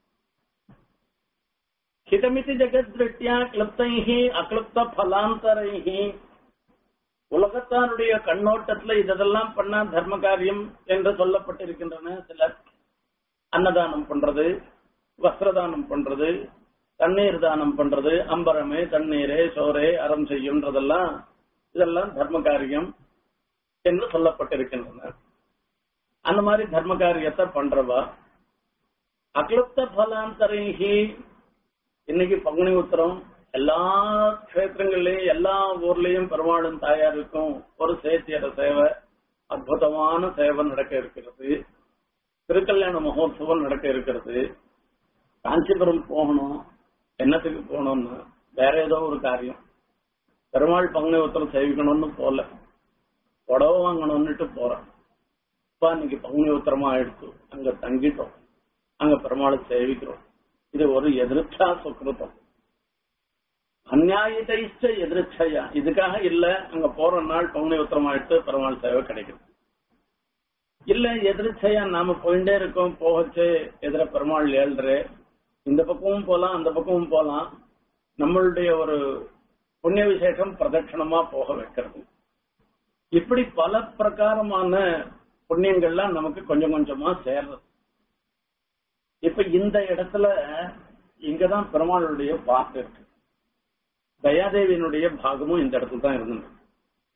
हितमिति जगद्दृष्ट्या क्लुप्तैः अक्लुप्तफलान्तरैः உலகத்தாருடைய கண்ணோட்டத்துல இதெல்லாம் பண்ணா தர்ம காரியம் என்று சொல்லப்பட்டிருக்கின்றன சிலர் அன்னதானம் பண்றது வஸ்திரதானம் பண்றது தண்ணீர் தானம் பண்றது அம்பரமே தண்ணீரே சோரே அறம் செய்யும்ன்றதெல்லாம் இதெல்லாம் தர்ம காரியம் என்று சொல்லப்பட்டிருக்கின்றன அந்த மாதிரி தர்ம காரியத்தை பண்றவா அக்லுப்த பலாந்தரைகி இன்னைக்கு பங்குனி உத்தரம் எல்லா கஷேத்திரங்கள்லயும் எல்லா ஊர்லயும் பெருமாளும் தாயாருக்கும் ஒரு சேத்தியர சேவை அற்புதமான சேவை நடக்க இருக்கிறது திருக்கல்யாண மகோத்சவம் நடக்க இருக்கிறது காஞ்சிபுரம் போகணும் என்னத்துக்கு போகணும்னு வேற ஏதோ ஒரு காரியம் பெருமாள் பங்குனி உத்தரம் சேவிக்கணும்னு போல புடவை வாங்கணும்னுட்டு போறேன் இப்ப இன்னைக்கு பங்குனி உத்தரமா ஆயிடுச்சு அங்க தங்கிட்டோம் அங்க பெருமாளை சேவிக்கிறோம் இது ஒரு எதிர்ச்சா சுக்கிருத்தம் அந்நாயிட்ட எதிர்ச்சையா இதுக்காக இல்ல அங்க போற நாள் பங்குனி உத்தரமாயிட்டு பெருமாள் சேவை கிடைக்கும் இல்ல எதிர்ச்சையா நாம போயிட்டே இருக்கோம் போகச்சு எதிர பெருமாள் ஏழ்று இந்த பக்கமும் போலாம் அந்த பக்கமும் போலாம் நம்மளுடைய ஒரு புண்ணிய விசேஷம் பிரதட்சணமா போக வைக்கிறது இப்படி பல பிரகாரமான புண்ணியங்கள்லாம் நமக்கு கொஞ்சம் கொஞ்சமா சேர்றது இப்ப இந்த இடத்துல இங்கதான் பெருமாளுடைய பாட்டு இருக்கு தயாதேவியினுடைய பாகமும் இந்த இடத்துல தான் இருந்தது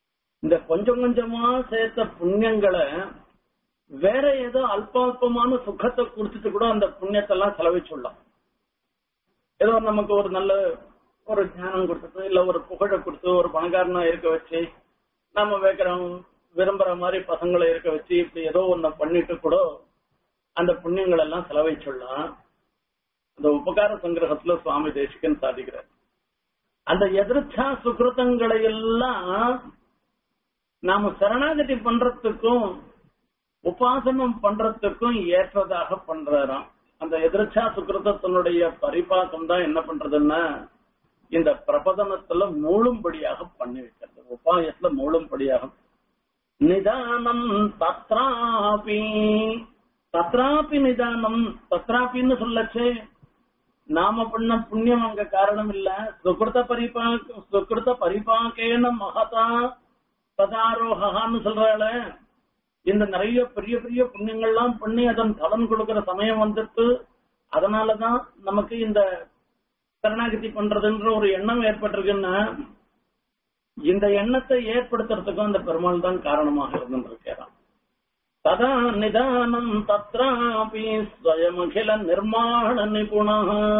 இந்த கொஞ்சம் கொஞ்சமா சேர்த்த புண்ணியங்களை வேற ஏதோ அல்ப அல்பமான சுகத்தை குடிச்சிட்டு கூட அந்த புண்ணியத்தை எல்லாம் செலவிச்சுடலாம் ஏதோ நமக்கு ஒரு நல்ல ஒரு ஞானம் கொடுத்துட்டு இல்ல ஒரு புகழை கொடுத்து ஒரு பணக்காரனா இருக்க வச்சு நம்ம வைக்கிறோம் விரும்புற மாதிரி பசங்களை இருக்க வச்சு இப்படி ஏதோ ஒண்ணு பண்ணிட்டு கூட அந்த புண்ணியங்கள் எல்லாம் செலவழிச்சுடலாம் அந்த உபகார சங்கிரகத்துல சுவாமி தேசிகன் சாதிக்கிறார் அந்த எதிர்ச்சா சுகிருத்தங்களை எல்லாம் நாம சரணாகதி பண்றதுக்கும் உபாசனம் பண்றதுக்கும் ஏற்றதாக பண்றாராம் அந்த எதிர்ச்சா சுக்கிரதத்தினுடைய பரிபாக்கம் தான் என்ன பண்றதுன்னா இந்த பிரபதனத்துல மூழும்படியாக பண்ணி வைக்கிறது உபாயத்துல மூழும்படியாக நிதானம் தத்ராபி தத்ராபி நிதானம் தத்ராபின்னு சொல்லச்சே நாம பண்ண புண்ணியம் அங்க காரணம் இல்ல சுகிருத பரிபாக்க சுகிருத பரிபாக்கேன மகதா பதாரோகான்னு சொல்றாள இந்த நிறைய பெரிய பெரிய புண்ணியங்கள்லாம் பண்ணி அதன் பலன் கொடுக்கிற சமயம் வந்துட்டு அதனாலதான் நமக்கு இந்த சரணாகதி பண்றதுன்ற ஒரு எண்ணம் ஏற்பட்டிருக்குன்னா இந்த எண்ணத்தை ஏற்படுத்துறதுக்கும் அந்த பெருமாள் தான் காரணமாக இருந்திருக்கிறான் ததா நிதானம் தத்ராபி ஸ்வயமகில நிர்மாண நிபுணா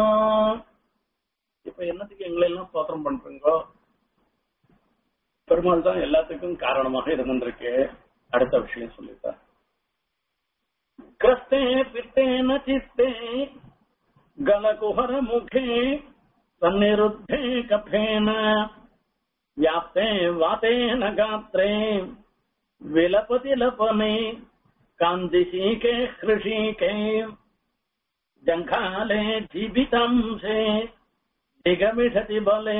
இப்ப என்னத்துக்கு எங்களை எல்லாம் ஸ்தோத்திரம் பண்றீங்கோ பெருமாள் தான் எல்லாத்துக்கும் காரணமாக இருந்திருக்கு அடுத்த விஷயம் சொல்லிட்டார் கிரஸ்தே பித்தேன சித்தே गलकुहर मुखे सन्निरुद्धे कफेन व्याप्ते वातेन गात्रे विलपति लपने कान्दिशीके हृषीके जङ्घाले जीवितांशे दिगमिषति बले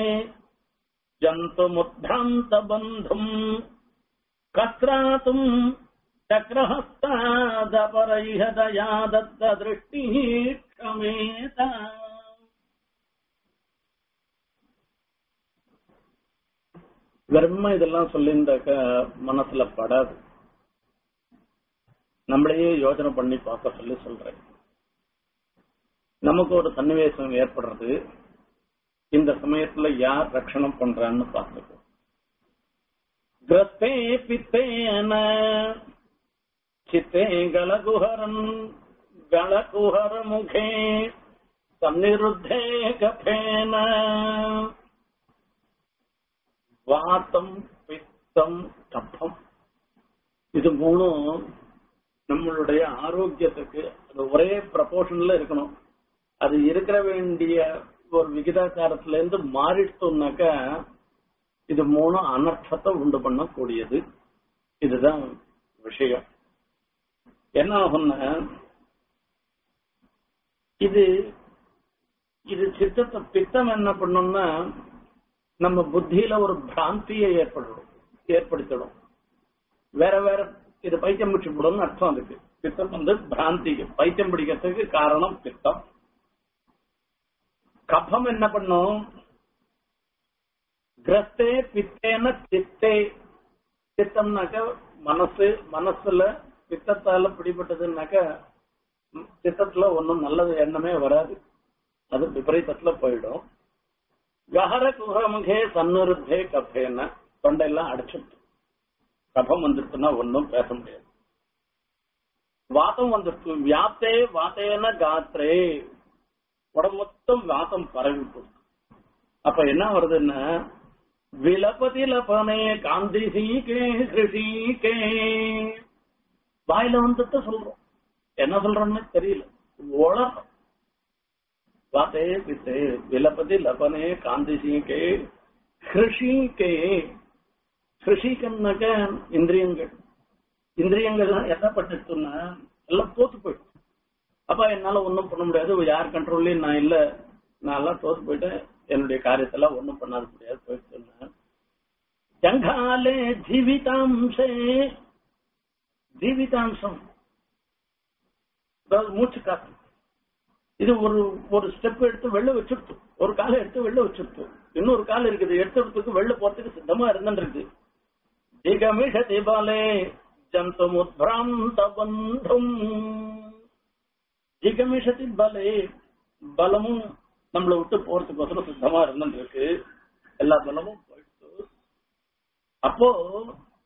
जन्तुमुद्भ्रान्तबन्धुम् कत्रातुम् चक्रहस्तादपरैह दया दत्तदृष्टिः क्षमेत வெறுமை இதெல்லாம் சொல்லியிருந்தாக்க மனசுல படாது நம்மளையே யோசனை பண்ணி பார்க்க சொல்லி சொல்றேன் நமக்கு ஒரு சன்னிவேசம் ஏற்படுறது இந்த சமயத்துல யார் ரட்சணம் பண்றான்னு பார்த்துக்கோ கிரஸ்தே பித்தேன चित्ते गलकुहरन् गलकुहरमुखे सन्निरुद्धे कफेन வாத்தம் பித்தம் கப்பம் இது மூணும் நம்மளுடைய ஆரோக்கியத்துக்கு அது ஒரே ப்ரப்போர்ஷன்ல இருக்கணும் அது இருக்கிற வேண்டிய ஒரு விகிதாச்சாரத்துல இருந்து மாறிட்டோம்னாக்க இது மூணும் அனர்த்தத்தை உண்டு பண்ணக்கூடியது இதுதான் விஷயம் என்ன ஆகும்னா இது இது சித்தத்தை பித்தம் என்ன பண்ணும்னா நம்ம புத்தியில ஒரு பிராந்தியை ஏற்படும் ஏற்படுத்திடும் வேற வேற இது பைத்தியம் பிடிச்சு போடும்னு அர்த்தம் அதுக்கு பித்தம் வந்து பிராந்தி பைத்தியம் பிடிக்கிறதுக்கு காரணம் பித்தம் கபம் என்ன பண்ணும் கிரஸ்தே பித்தேன சித்தே சித்தம்னாக்க மனசு மனசுல பித்தத்தால பிடிபட்டதுன்னாக்க சித்தத்துல ஒன்னும் நல்லது எண்ணமே வராது அது விபரீதத்துல போயிடும் கஹர குஹமுகே சன்னிருத்தே கஃபேன தொண்டையெல்லாம் அடைச்சிட்டு கபம் வந்துருச்சுன்னா ஒன்னும் பேச முடியாது வாதம் வந்துருக்கு வியாத்தே வாத்தேன காத்ரே உடம்பு மொத்தம் வாதம் பரவி போகுது அப்ப என்ன வருதுன்னா விலபதி லபனே காந்தி சீகே ஹிருஷீகே வாயில வந்துட்டு சொல்றோம் என்ன சொல்றோம்னு தெரியல உளறோம் வாத்தே பித்தே விலபதி லபனே காந்தி சீகே ஹிருஷீகே ஹிருஷிகம்னாக்க இந்திரியங்கள் இந்திரியங்கள் எதப்பட்டுச்சுன்னா எல்லாம் தோத்து போயிடும் அப்ப என்னால ஒண்ணும் பண்ண முடியாது யார் கண்ட்ரோல்லையும் நான் இல்ல நான் எல்லாம் தோத்து போயிட்டேன் என்னுடைய காரியத்தெல்லாம் ஒண்ணும் பண்ணாத முடியாது போயிட்டு ஜங்காலே ஜீவிதாம்சே ஜீவிதாம்சம் அதாவது மூச்சு காத்து இது ஒரு ஒரு ஸ்டெப் எடுத்து வெளில வச்சுடுத்து ஒரு காலை எடுத்து வெளில வச்சுடுத்து இன்னொரு கால் இருக்குது எடுத்துறதுக்கு வெளில போறதுக்கு சித்தமா இருந்துருக்கு திகமிஷதி பலே ஜந்துமுத்பிராந்த பந்தும் திகமிஷதி பலே பலமும் நம்மளை விட்டு போறதுக்கு சித்தமா இருந்துருக்கு எல்லா பலமும் போயிடுச்சு அப்போ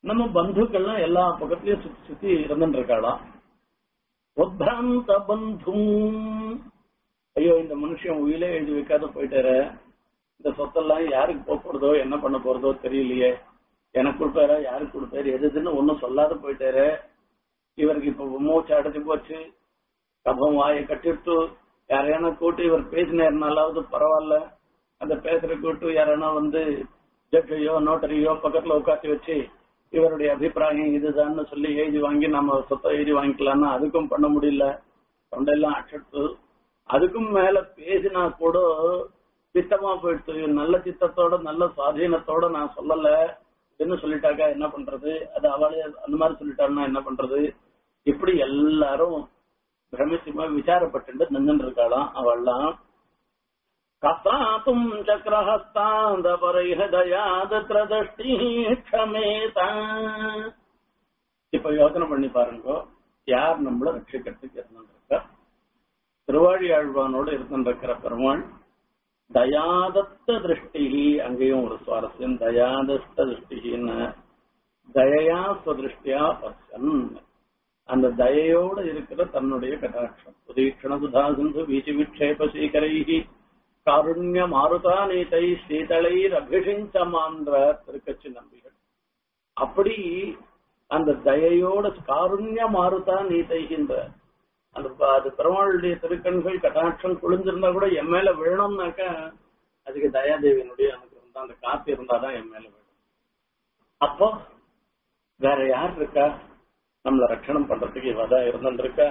நம்ம பந்துக்கள்லாம் எல்லா பக்கத்துலயும் சுத்தி சுத்தி இருந்துட்டு இருக்காளாம் உத்ராந்த பந்தும் ஐயோ இந்த மனுஷன் உயிலே எழுதி வைக்காத போயிட்டாரு இந்த சொத்தெல்லாம் யாருக்கு போக போறதோ என்ன பண்ண போறதோ தெரியலையே எனக்கு கொடுப்பாரா யாருக்கு கொடுப்பாரு எது எதுன்னு ஒன்னும் சொல்லாத போயிட்டாரு இவருக்கு இப்ப மூச்சு அடைச்சு போச்சு கபம் வாயை கட்டிட்டு யாரையான கூட்டு இவர் பேசினாருனாலாவது பரவாயில்ல அந்த பேசுற கூட்டு யாரையான வந்து ஜட்ஜையோ நோட்டரியோ பக்கத்துல உட்காந்து வச்சு இவருடைய அபிப்பிராயம் இதுதான்னு சொல்லி எழுதி வாங்கி நம்ம சொத்தை எழுதி வாங்கிக்கலாம்னா அதுக்கும் பண்ண முடியல தொண்டையெல்லாம் அடிச்சிட்டு அதுக்கும் மேல பேசினா கூட சித்தமா போயிடுச்சு நல்ல சித்தத்தோட நல்ல சுவாதீனத்தோட நான் சொல்லல என்ன சொல்லிட்டாக்கா என்ன பண்றது அது அவளே அந்த மாதிரி சொல்லிட்டாருன்னா என்ன பண்றது இப்படி எல்லாரும் பிரமிச்சுமா விசாரப்பட்டு நின்று இருக்காளாம் அவள்லாம் கசாத்தும் சக்கரஹஸ்தாந்த பரைஹதயாதத்ர தஷ்டி க்ஷமேதா இப்ப யோசனை பண்ணி பாருங்க யார் நம்மள ரட்சிக்கிறதுக்கு இருந்துருக்கா திருவாழி ஆழ்வானோட இருந்துருக்கிற பெருமாள் தயாதத்த திருஷ்டி அங்கேயும் ஒரு சுவாரஸ்யம் தயாதத்த திருஷ்டின்னு தயையா சுதிருஷ்டியா பர்சன் அந்த தயையோட இருக்கிற தன்னுடைய கடாட்சம் உதீக்ஷண சுதா சிந்து வீசி விக்ஷேப சீகரைஹி காருண்ய மாருதா நீதை சீதளைர் அபிஷிஞ்சமான்ற திருக்கட்சி நம்பிகள் அப்படி அந்த தயையோட காருண்ய மாருதா நீதைகின்ற அந்த அது பெருமாளுடைய திருக்கண்கள் கட்டாட்சம் குளிஞ்சிருந்தா கூட என் மேல விழணும்னாக்கா அதுக்கு தயாதேவியினுடைய அனுகிரகம் தான் அந்த காத்து இருந்தாதான் என் மேல விழும் அப்போ வேற யார் இருக்கா நம்மள ரட்சணம் பண்றதுக்கு இவதான் இருந்துருக்கா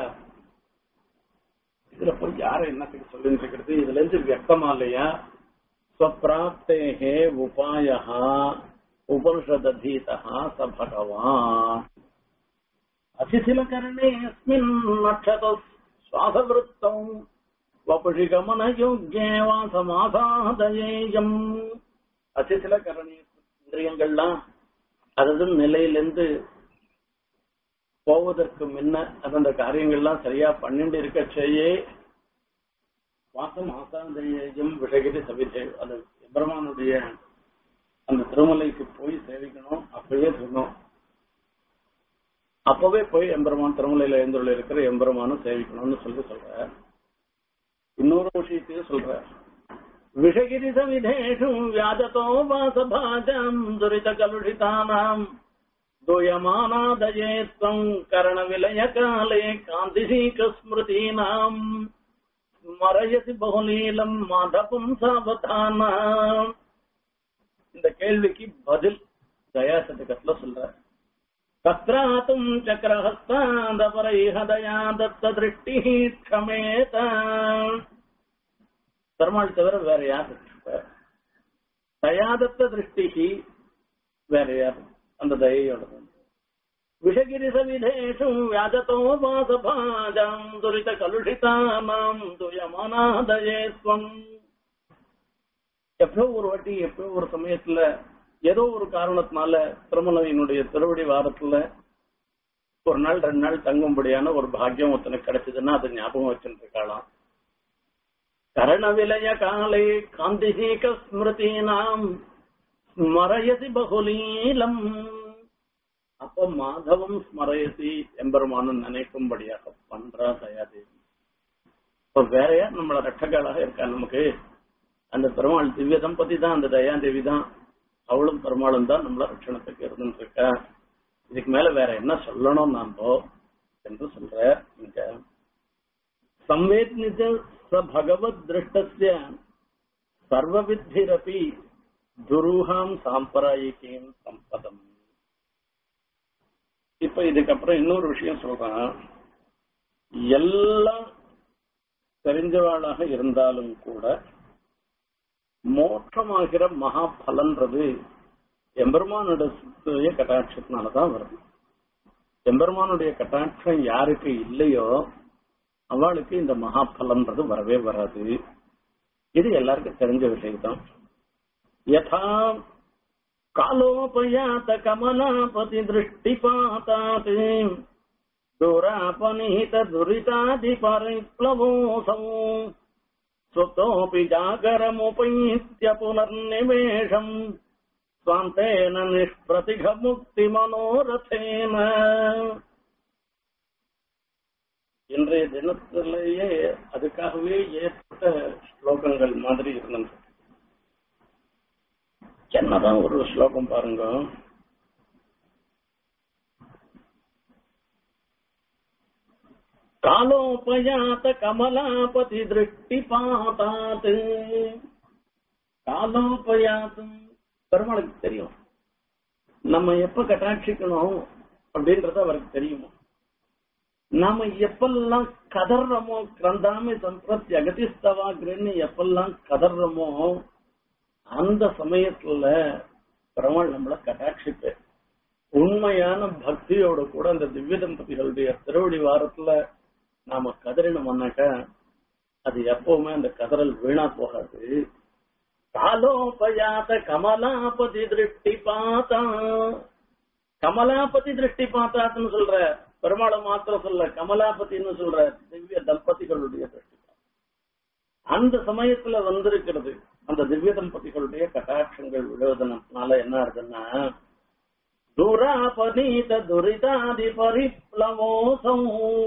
இதுல போய் யாரை என்னத்துக்கு சொல்லிட்டு இருக்கிறது இதுல இருந்து வியக்தமா இல்லையா ஸ்வப்ராப்தேகே உபாயா உபனிஷதீதா ச பகவான் அசிசிலகரணே அஸ்மின் நட்சத சுவாசவருத்தம் வபுஷி கமன யோக்கியே வாசமாசாதயேயம் அசிசிலகரணே இந்திரியங்கள்லாம் அதாவது நிலையிலிருந்து போவதற்கு முன்ன அந்த காரியங்கள்லாம் சரியா பண்ணிட்டு இருக்க செய்யே வாசம் ஆசாந்தேயம் விஷகிரி சவிதே அது எம்பெருமானுடைய அந்த திருமலைக்கு போய் சேவிக்கணும் அப்பவே சொன்னோம் அப்பவே போய் எம்பெருமான் திருமலையில எழுந்துள்ள இருக்கிற எம்பெருமானும் சேவிக்கணும்னு சொல்லி சொல்ற இன்னொரு விஷயத்தையும் சொல்ற விஷகிரி சவிதேஷு வியாஜதோ வாசபாஜம் துரித கலுஷிதானாம் दूयमानादये त्वम् करणविलयकाले कान्तिशीकस्मृतीनाम् ஸ்மரயசி பகுலீலம் மாதபம் சாவதானா இந்த கேள்விக்கு பதில் தயாசதகத்துல சொல்ற கத்ராத்தும் சக்கரஹஸ்தாந்தபரைஹதயா தத்த திருஷ்டி க்ஷமேத பெருமாள் தவிர வேற யார் தயாதத்த திருஷ்டி வேற யார் அந்த தயையோட விஷகிரி சவிதேஷு வியாஜதோ வாசபாஜாம் துரித கலுஷிதானாம் துயமானாதயேஸ்வம் எப்போ ஒரு வாட்டி எப்போ ஒரு சமயத்துல ஏதோ ஒரு காரணத்தினால திருமலையினுடைய திருவடி வாரத்துல ஒரு நாள் ரெண்டு நாள் தங்கும்படியான ஒரு பாக்கியம் ஒருத்தனுக்கு கிடைச்சதுன்னா அது ஞாபகம் வச்சுட்டு இருக்கலாம் கரண விலய காலை காந்திசீக ஸ்மிருதீனாம் ஸ்மரயசி பகுலீலம் அப்ப மாதவம் ஸ்மரயசி எம்பெருமானும் நினைக்கும்படியாக பண்றா தயாதேவி இப்ப வேற யார் நம்மள ரட்சகாலாக இருக்கா நமக்கு அந்த பெருமாள் திவ்ய தம்பதி தான் அந்த தயாதேவி தான் அவளும் பெருமாளும் தான் நம்மள ரட்சணத்துக்கு இருந்துட்டு இருக்கா இதுக்கு மேல வேற என்ன சொல்லணும் நாமோ என்று சொல்ற இங்க சம்வேத்னிஜ ச பகவத் திருஷ்டஸ்ய சர்வவித்திரபி துருஹாம் சாம்பராயிகேன் சம்பதம் இப்ப இதுக்கப்புறம் இன்னொரு விஷயம் சொல்றான் எல்லாம் தெரிஞ்சவாளாக இருந்தாலும் கூட மோட்சமாகிற மகா பலன்றது எம்பெருமானுடைய கட்டாட்சத்தினாலதான் வருது எம்பெருமானுடைய கட்டாட்சம் யாருக்கு இல்லையோ அவளுக்கு இந்த மகா பலன்றது வரவே வராது இது எல்லாருக்கும் தெரிஞ்ச விஷயம்தான் யதா कालोपयात कमलापति दृष्टिपातात् दुरापनीत दुरितादिपरिप्लवोऽसौ सुतोऽपि जागरमुपैत्य पुनर्निवेशम् சுவாந்தேன நிஷ்பிரதிக முக்தி மனோரதேன இன்றைய தினத்திலேயே அதுக்காகவே ஏற்பட்ட ஸ்லோகங்கள் மாதிரி இருந்தது என்னதான் ஒரு ஸ்லோகம் பாருங்க காலோபயாத கமலாபதி திருஷ்டிபாதாத் காலோபயாதம் பெருமாளுக்கு தெரியும் நம்ம எப்ப கட்டாட்சிக்கணும் அப்படின்றது அவருக்கு தெரியுமா நாம எப்பெல்லாம் கதர்றோமோ கிரந்தாமி சம்பிரத்தி அகதிஸ்தவாகிரன்னு எப்பெல்லாம் கதர்றோமோ அந்த சமயத்துல பெருமாள் நம்மள கட்டாட்சிப்பேன் உண்மையான பக்தியோட கூட அந்த திவ்ய தம்பதிகளுடைய திருவடி வாரத்துல நாம கதறினோம்னாக்கா அது எப்பவுமே அந்த கதறல் வீணா போகாது காலோபயாத கமலாபதி திருஷ்டி பார்த்தா கமலாபதி திருஷ்டி பார்த்தாத்துன்னு சொல்ற பெருமாளை மாத்திரம் சொல்ல கமலாபதினு சொல்ற திவ்ய தம்பதிகளுடைய திருஷ்டி அந்த சமயத்துல வந்திருக்கிறது அந்த திவ்ய தம்பதிகளுடைய கட்டாட்சங்கள் விழுவதனால என்ன ஆகுதுன்னா துராபநீத துரிதாதி பரிப்ளவோசம்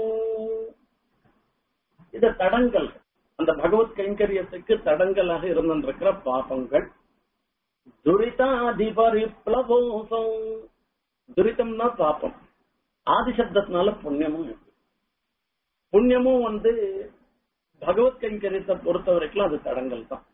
இது தடங்கள் அந்த பகவத் கைங்கரியத்துக்கு தடங்களாக இருந்திருக்கிற பாபங்கள் துரிதாதி பரிப்ளவோசம் துரிதம்னா பாப்பம் ஆதிசப்தத்தினால புண்ணியமும் இருக்கு புண்ணியமும் வந்து பகவத் கைங்கரியத்தை பொறுத்த வரைக்கும் அது தடங்கள் தான்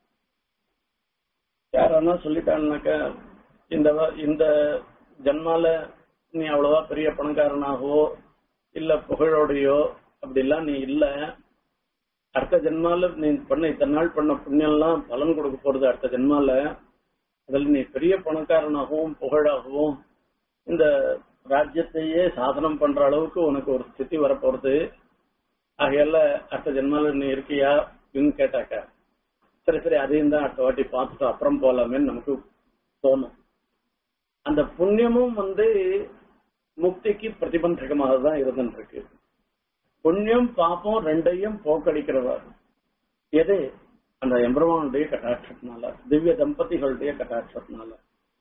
யாரன்னா சொல்லிட்டாங்கனாக்கா இந்த வ- இந்த ஜன்மால நீ அவ்வளவா பெரிய பணக்காரனாகவோ இல்ல புகழோடையோ அப்படிலாம் நீ இல்ல அடுத்த ஜென்மால நீ பண்ண இத்தனை நாள் பண்ண புண்ணியம்லாம் பலன் கொடுக்க போறது அடுத்த ஜென்மால அதுல நீ பெரிய பணக்காரனாகவும் புகழாகவும் இந்த ராஜ்யத்தையே சாதனம் பண்ற அளவுக்கு உனக்கு ஒரு ஸ்திதி வரப்போறது ஆகையால அடுத்த ஜென்மால நீ இருக்கியா அப்படின்னு கேட்டாக்கா சரி சரி அதையும் தான் அடுத்த வாட்டி பார்த்துட்டு அப்புறம் போலாமேன்னு நமக்கு தோணும் அந்த புண்ணியமும் வந்து முக்திக்கு பிரதிபந்தகமாக தான் இருந்துருக்கு புண்ணியம் பாப்பம் ரெண்டையும் போக்கடிக்கிறவர் எது அந்த எம்பெருமானுடைய கட்டாட்சத்தினால திவ்ய தம்பதிகளுடைய கட்டாட்சத்தினால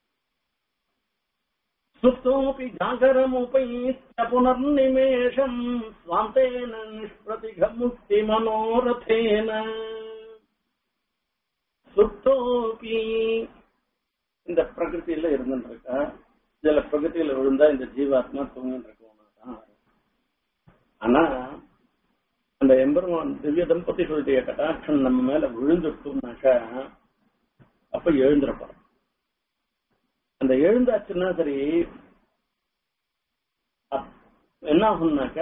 சுத்தோபி ஜாகரமுபைத்த புனர்நிமேஷம் ஸ்வாந்தேன நிஷ்பிரதிக முக்தி மனோரதேன சுத்தோபி இந்த பிரகிருதியில இருந்துட்டு இருக்கா இதுல பிரகிருதியில விழுந்தா இந்த ஜீவாத்மா தூங்கிட்டு இருக்கணும் ஆனா அந்த எம்பெருமான் திவ்ய தம்பதிகளுடைய கட்டாட்சம் நம்ம மேல விழுந்துட்டோம்னாக்கா அப்ப எழுந்திருப்பார் அந்த எழுந்தாச்சுன்னா சரி அப்- என்ன ஆகும்னாக்கா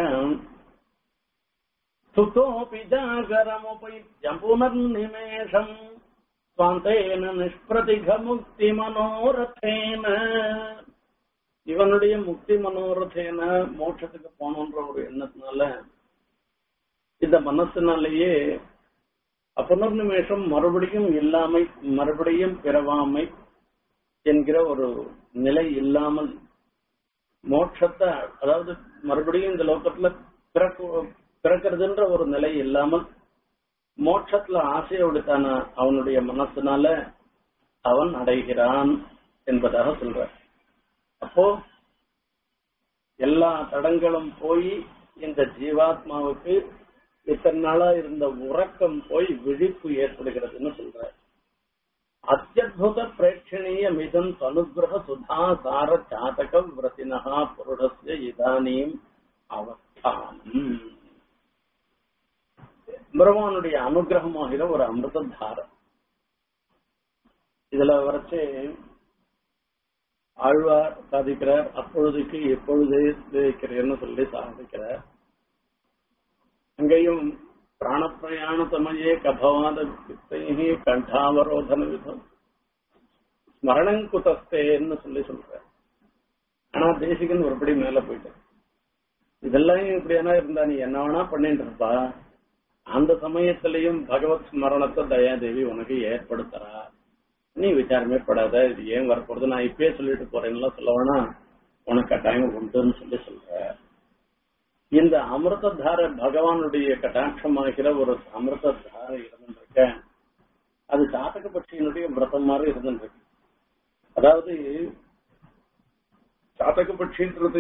சுத்தோபி ஜாகரமுபைத்யம் புனர்நிமேஷம் ஸ்வாந்தேன நிஷ்பிரதிக முக்தி மனோரதேன இவனுடைய முக்தி மனோரதேன மோட்சத்துக்கு போகணுன்ற ஒரு எண்ணத்தினால இந்த மனசினாலேயே அப்புனர்நிமேஷம் மறுபடியும் இல்லாமை மறுபடியும் பிறவாமை என்கிற ஒரு நிலை இல்லாமல் மோட்சத்தை அதாவது மறுபடியும் இந்த லோகத்துல பிறக்கு பிறக்கிறதுன்ற ஒரு நிலை இல்லாமல் மோட்சத்துல ஆசையோடுத்தான அவனுடைய மனசினால அவன் அடைகிறான் என்பதாக சொல்ற அப்போ எல்லா தடங்களும் போய் இந்த ஜீவாத்மாவுக்கு இத்தனை நாளா இருந்த உறக்கம் போய் விழிப்பு ஏற்படுகிறதுன்னு சொல்ற அத்தியுத பிரேட்சணீய மிதம் அனுகிரக சுதா சார சாதக விரத்தினகா புருடஸ்ய இதானீம் அவஸ்தானம் பிரம்மானுடைய அனுகிரகமாகிற ஒரு அமிர்த தாரம் இதுல வரைச்சு ஆழ்வார் சாதிக்கிறார் அப்பொழுதுக்கு எப்பொழுதே இருக்கிறேன்னு சொல்லி சாதிக்கிறார் அங்கேயும் பிராணப்பிரயாண சமயே கபவாத சித்தைஹி கண்டாவரோதன விதம் ஸ்மரணங்குதஸ்தேன்னு சொல்லி சொல்ற ஆனா தேசிகன் ஒருபடி மேல போயிட்டார் இதெல்லாம் இப்படியானா இருந்தா நீ என்ன வேணா பண்ணிட்டு இருப்பா அந்த சமயத்திலையும் பகவத் ஸ்மரணத்தை தயாதேவி உனக்கு ஏற்படுத்துறா நீ விசாரமே படாத இது ஏன் வரப்போறது நான் இப்பயே சொல்லிட்டு போறேன்லாம் சொல்ல வேணா உனக்கு கட்டாயம் உண்டுன்னு சொல்லி சொல்ற இந்த அமிர்ததார பகவானுடைய கட்டாட்சமாகிற ஒரு அமிர்ததார இருந்துருக்க அது ஜாதக பட்சியினுடைய விரதம் மாதிரி இருந்துருக்கு அதாவது சாத்தக பட்சின்றது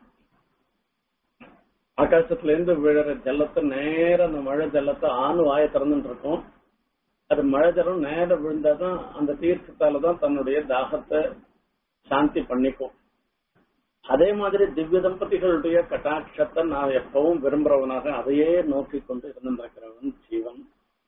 ஆகாசத்துல இருந்து விழுற ஜலத்தை நேர அந்த மழை ஜலத்தை ஆணு வாய திறந்துட்டு இருக்கும் அது மழை ஜலம் நேர விழுந்தாதான் அந்த தீர்த்தத்தால தான் தன்னுடைய தாகத்தை சாந்தி பண்ணிக்கும் அதே மாதிரி திவ்ய தம்பதிகளுடைய கட்டாட்சத்தை நான் எப்பவும் விரும்புறவனாக அதையே நோக்கி கொண்டு இருந்திருக்கிறவன் ஜீவன்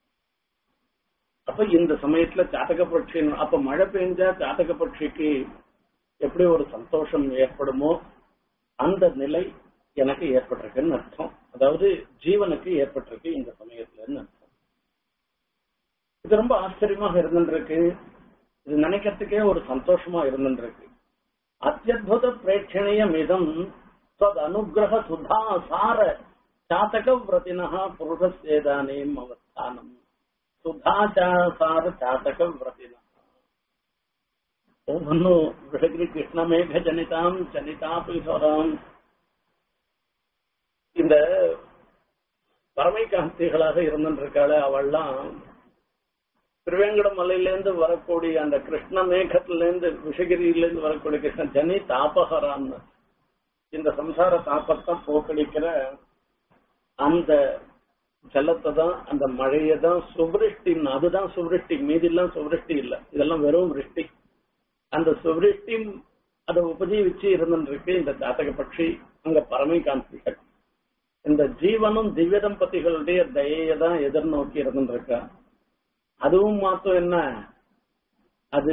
அப்ப இந்த சமயத்துல சாத்தக பட்சி அப்ப மழை பெஞ்சா சாத்தக பட்சிக்கு எப்படி ஒரு சந்தோஷம் ஏற்படுமோ அந்த நிலை எனக்கு ஏற்பட்டிருக்குன்னு அர்த்தம் அதாவது ஜீவனுக்கு ஏற்பட்டிருக்கு இந்த சமயத்துலன்னு அர்த்தம் இது ரொம்ப ஆச்சரியமாக இருந்துருக்கு இது நினைக்கிறதுக்கே ஒரு சந்தோஷமா இருந்துருக்கு அத்தியுத பிரேட்சணியம் இதம் தத் அனுகிரக சுதா சார சாத்தக விரதினா புருஷசேதானேம் அவஸ்தானம் சுதாச்சாசார சாத்தக விரதினா ஓமன்னு விடகிரி கிருஷ்ணமேக ஜனிதாம் ஜனிதாபி ஸ்வராம் இந்த பரமை காந்திகளாக இருந்திருக்காள அவள்லாம் திருவேங்கட மலையிலேருந்து வரக்கூடிய அந்த கிருஷ்ண மேகத்திலேருந்து விஷகிரியிலேருந்து வரக்கூடிய கிருஷ்ண ஜனி தாபகரான்னு இந்த சம்சார தாபத்தை போக்கடிக்கிற அந்த ஜலத்தை தான் அந்த மழையை தான் சுபிருஷ்டி அதுதான் சுபிருஷ்டி மீதிலாம் சுபிருஷ்டி இல்ல இதெல்லாம் வெறும் விருஷ்டி அந்த சுபிருஷ்டி அதை உபஜீவிச்சு இருந்துருக்கு இந்த ஜாத்தக பட்சி அங்க பரமை காந்திகள் இந்த ஜீவனும் திவ்ய தம்பதிகளுடைய தயையை தான் எதிர்நோக்கி இருந்துருக்கா அதுவும் மாத்தம் என்ன அது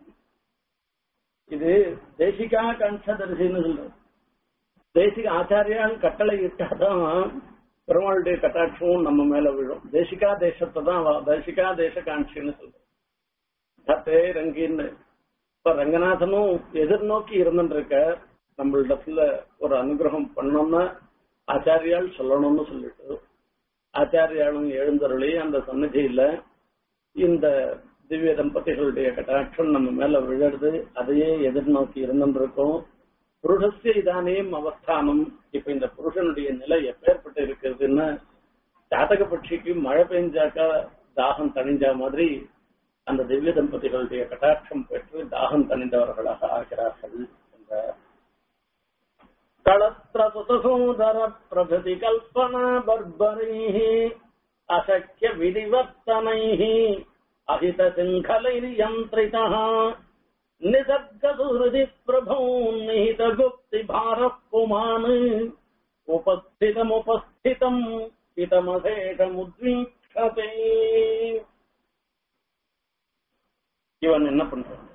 இது தேசிகா கண்டதரிசின்னு சொல்ற தேசிக ஆச்சாரியால் கட்டளை இட்டாதான் பெருமாளுடைய கட்டாட்சமும் நம்ம மேல விழும் தேசிகா தேசத்தை தான் அவ தேசிகா தேச காட்சின்னு சொல்ற தத்தே ரங்கின்னு இப்ப ரங்கநாதனும் எதிர்நோக்கி இருந்துட்டு இருக்க நம்மளிடத்துல ஒரு அனுகிரகம் பண்ணோம்னா ஆச்சாரியால் சொல்லணும்னு சொல்லிட்டு ஆச்சாரியாலும் எழுந்தருளி அந்த சன்னதியில இந்த திவ்ய தம்பதிகளுடைய கட்டாட்சம் நம்ம மேல விழுறது அதையே எதிர்நோக்கி இருந்திருக்கோம் புருஷஸ்ய இதானேம் அவஸ்தானம் இப்ப இந்த புருஷனுடைய நிலை எப்பேற்பட்டு இருக்கிறதுன்னா ஜாதக பட்சிக்கு மழை பெஞ்சாக்கா தாகம் தணிஞ்சா மாதிரி அந்த திவ்ய தம்பதிகளுடைய கட்டாட்சம் பெற்று தாகம் தணிந்தவர்களாக ஆகிறார்கள் என்றார் களத்திர சுதசோதர பிரபதி கல்பனா பர்பரைः அசக்கிய விதிவர்த்தனைः அஹித சிங்கலைர்யந்திரிதः निसर्गसुहृदि प्रभो निहित गुप्ति भारः पुमान् उपस्थितमुपस्थितम् இதமசேஷமுத்வீக்ஷதே இவன் என்ன பண்றான்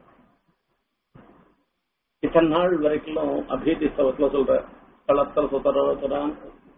இத்தனை நாள் வரைக்கும் அபீதி ஸ்தவத்துல சொல்ற களத்தர சுதரோதரான்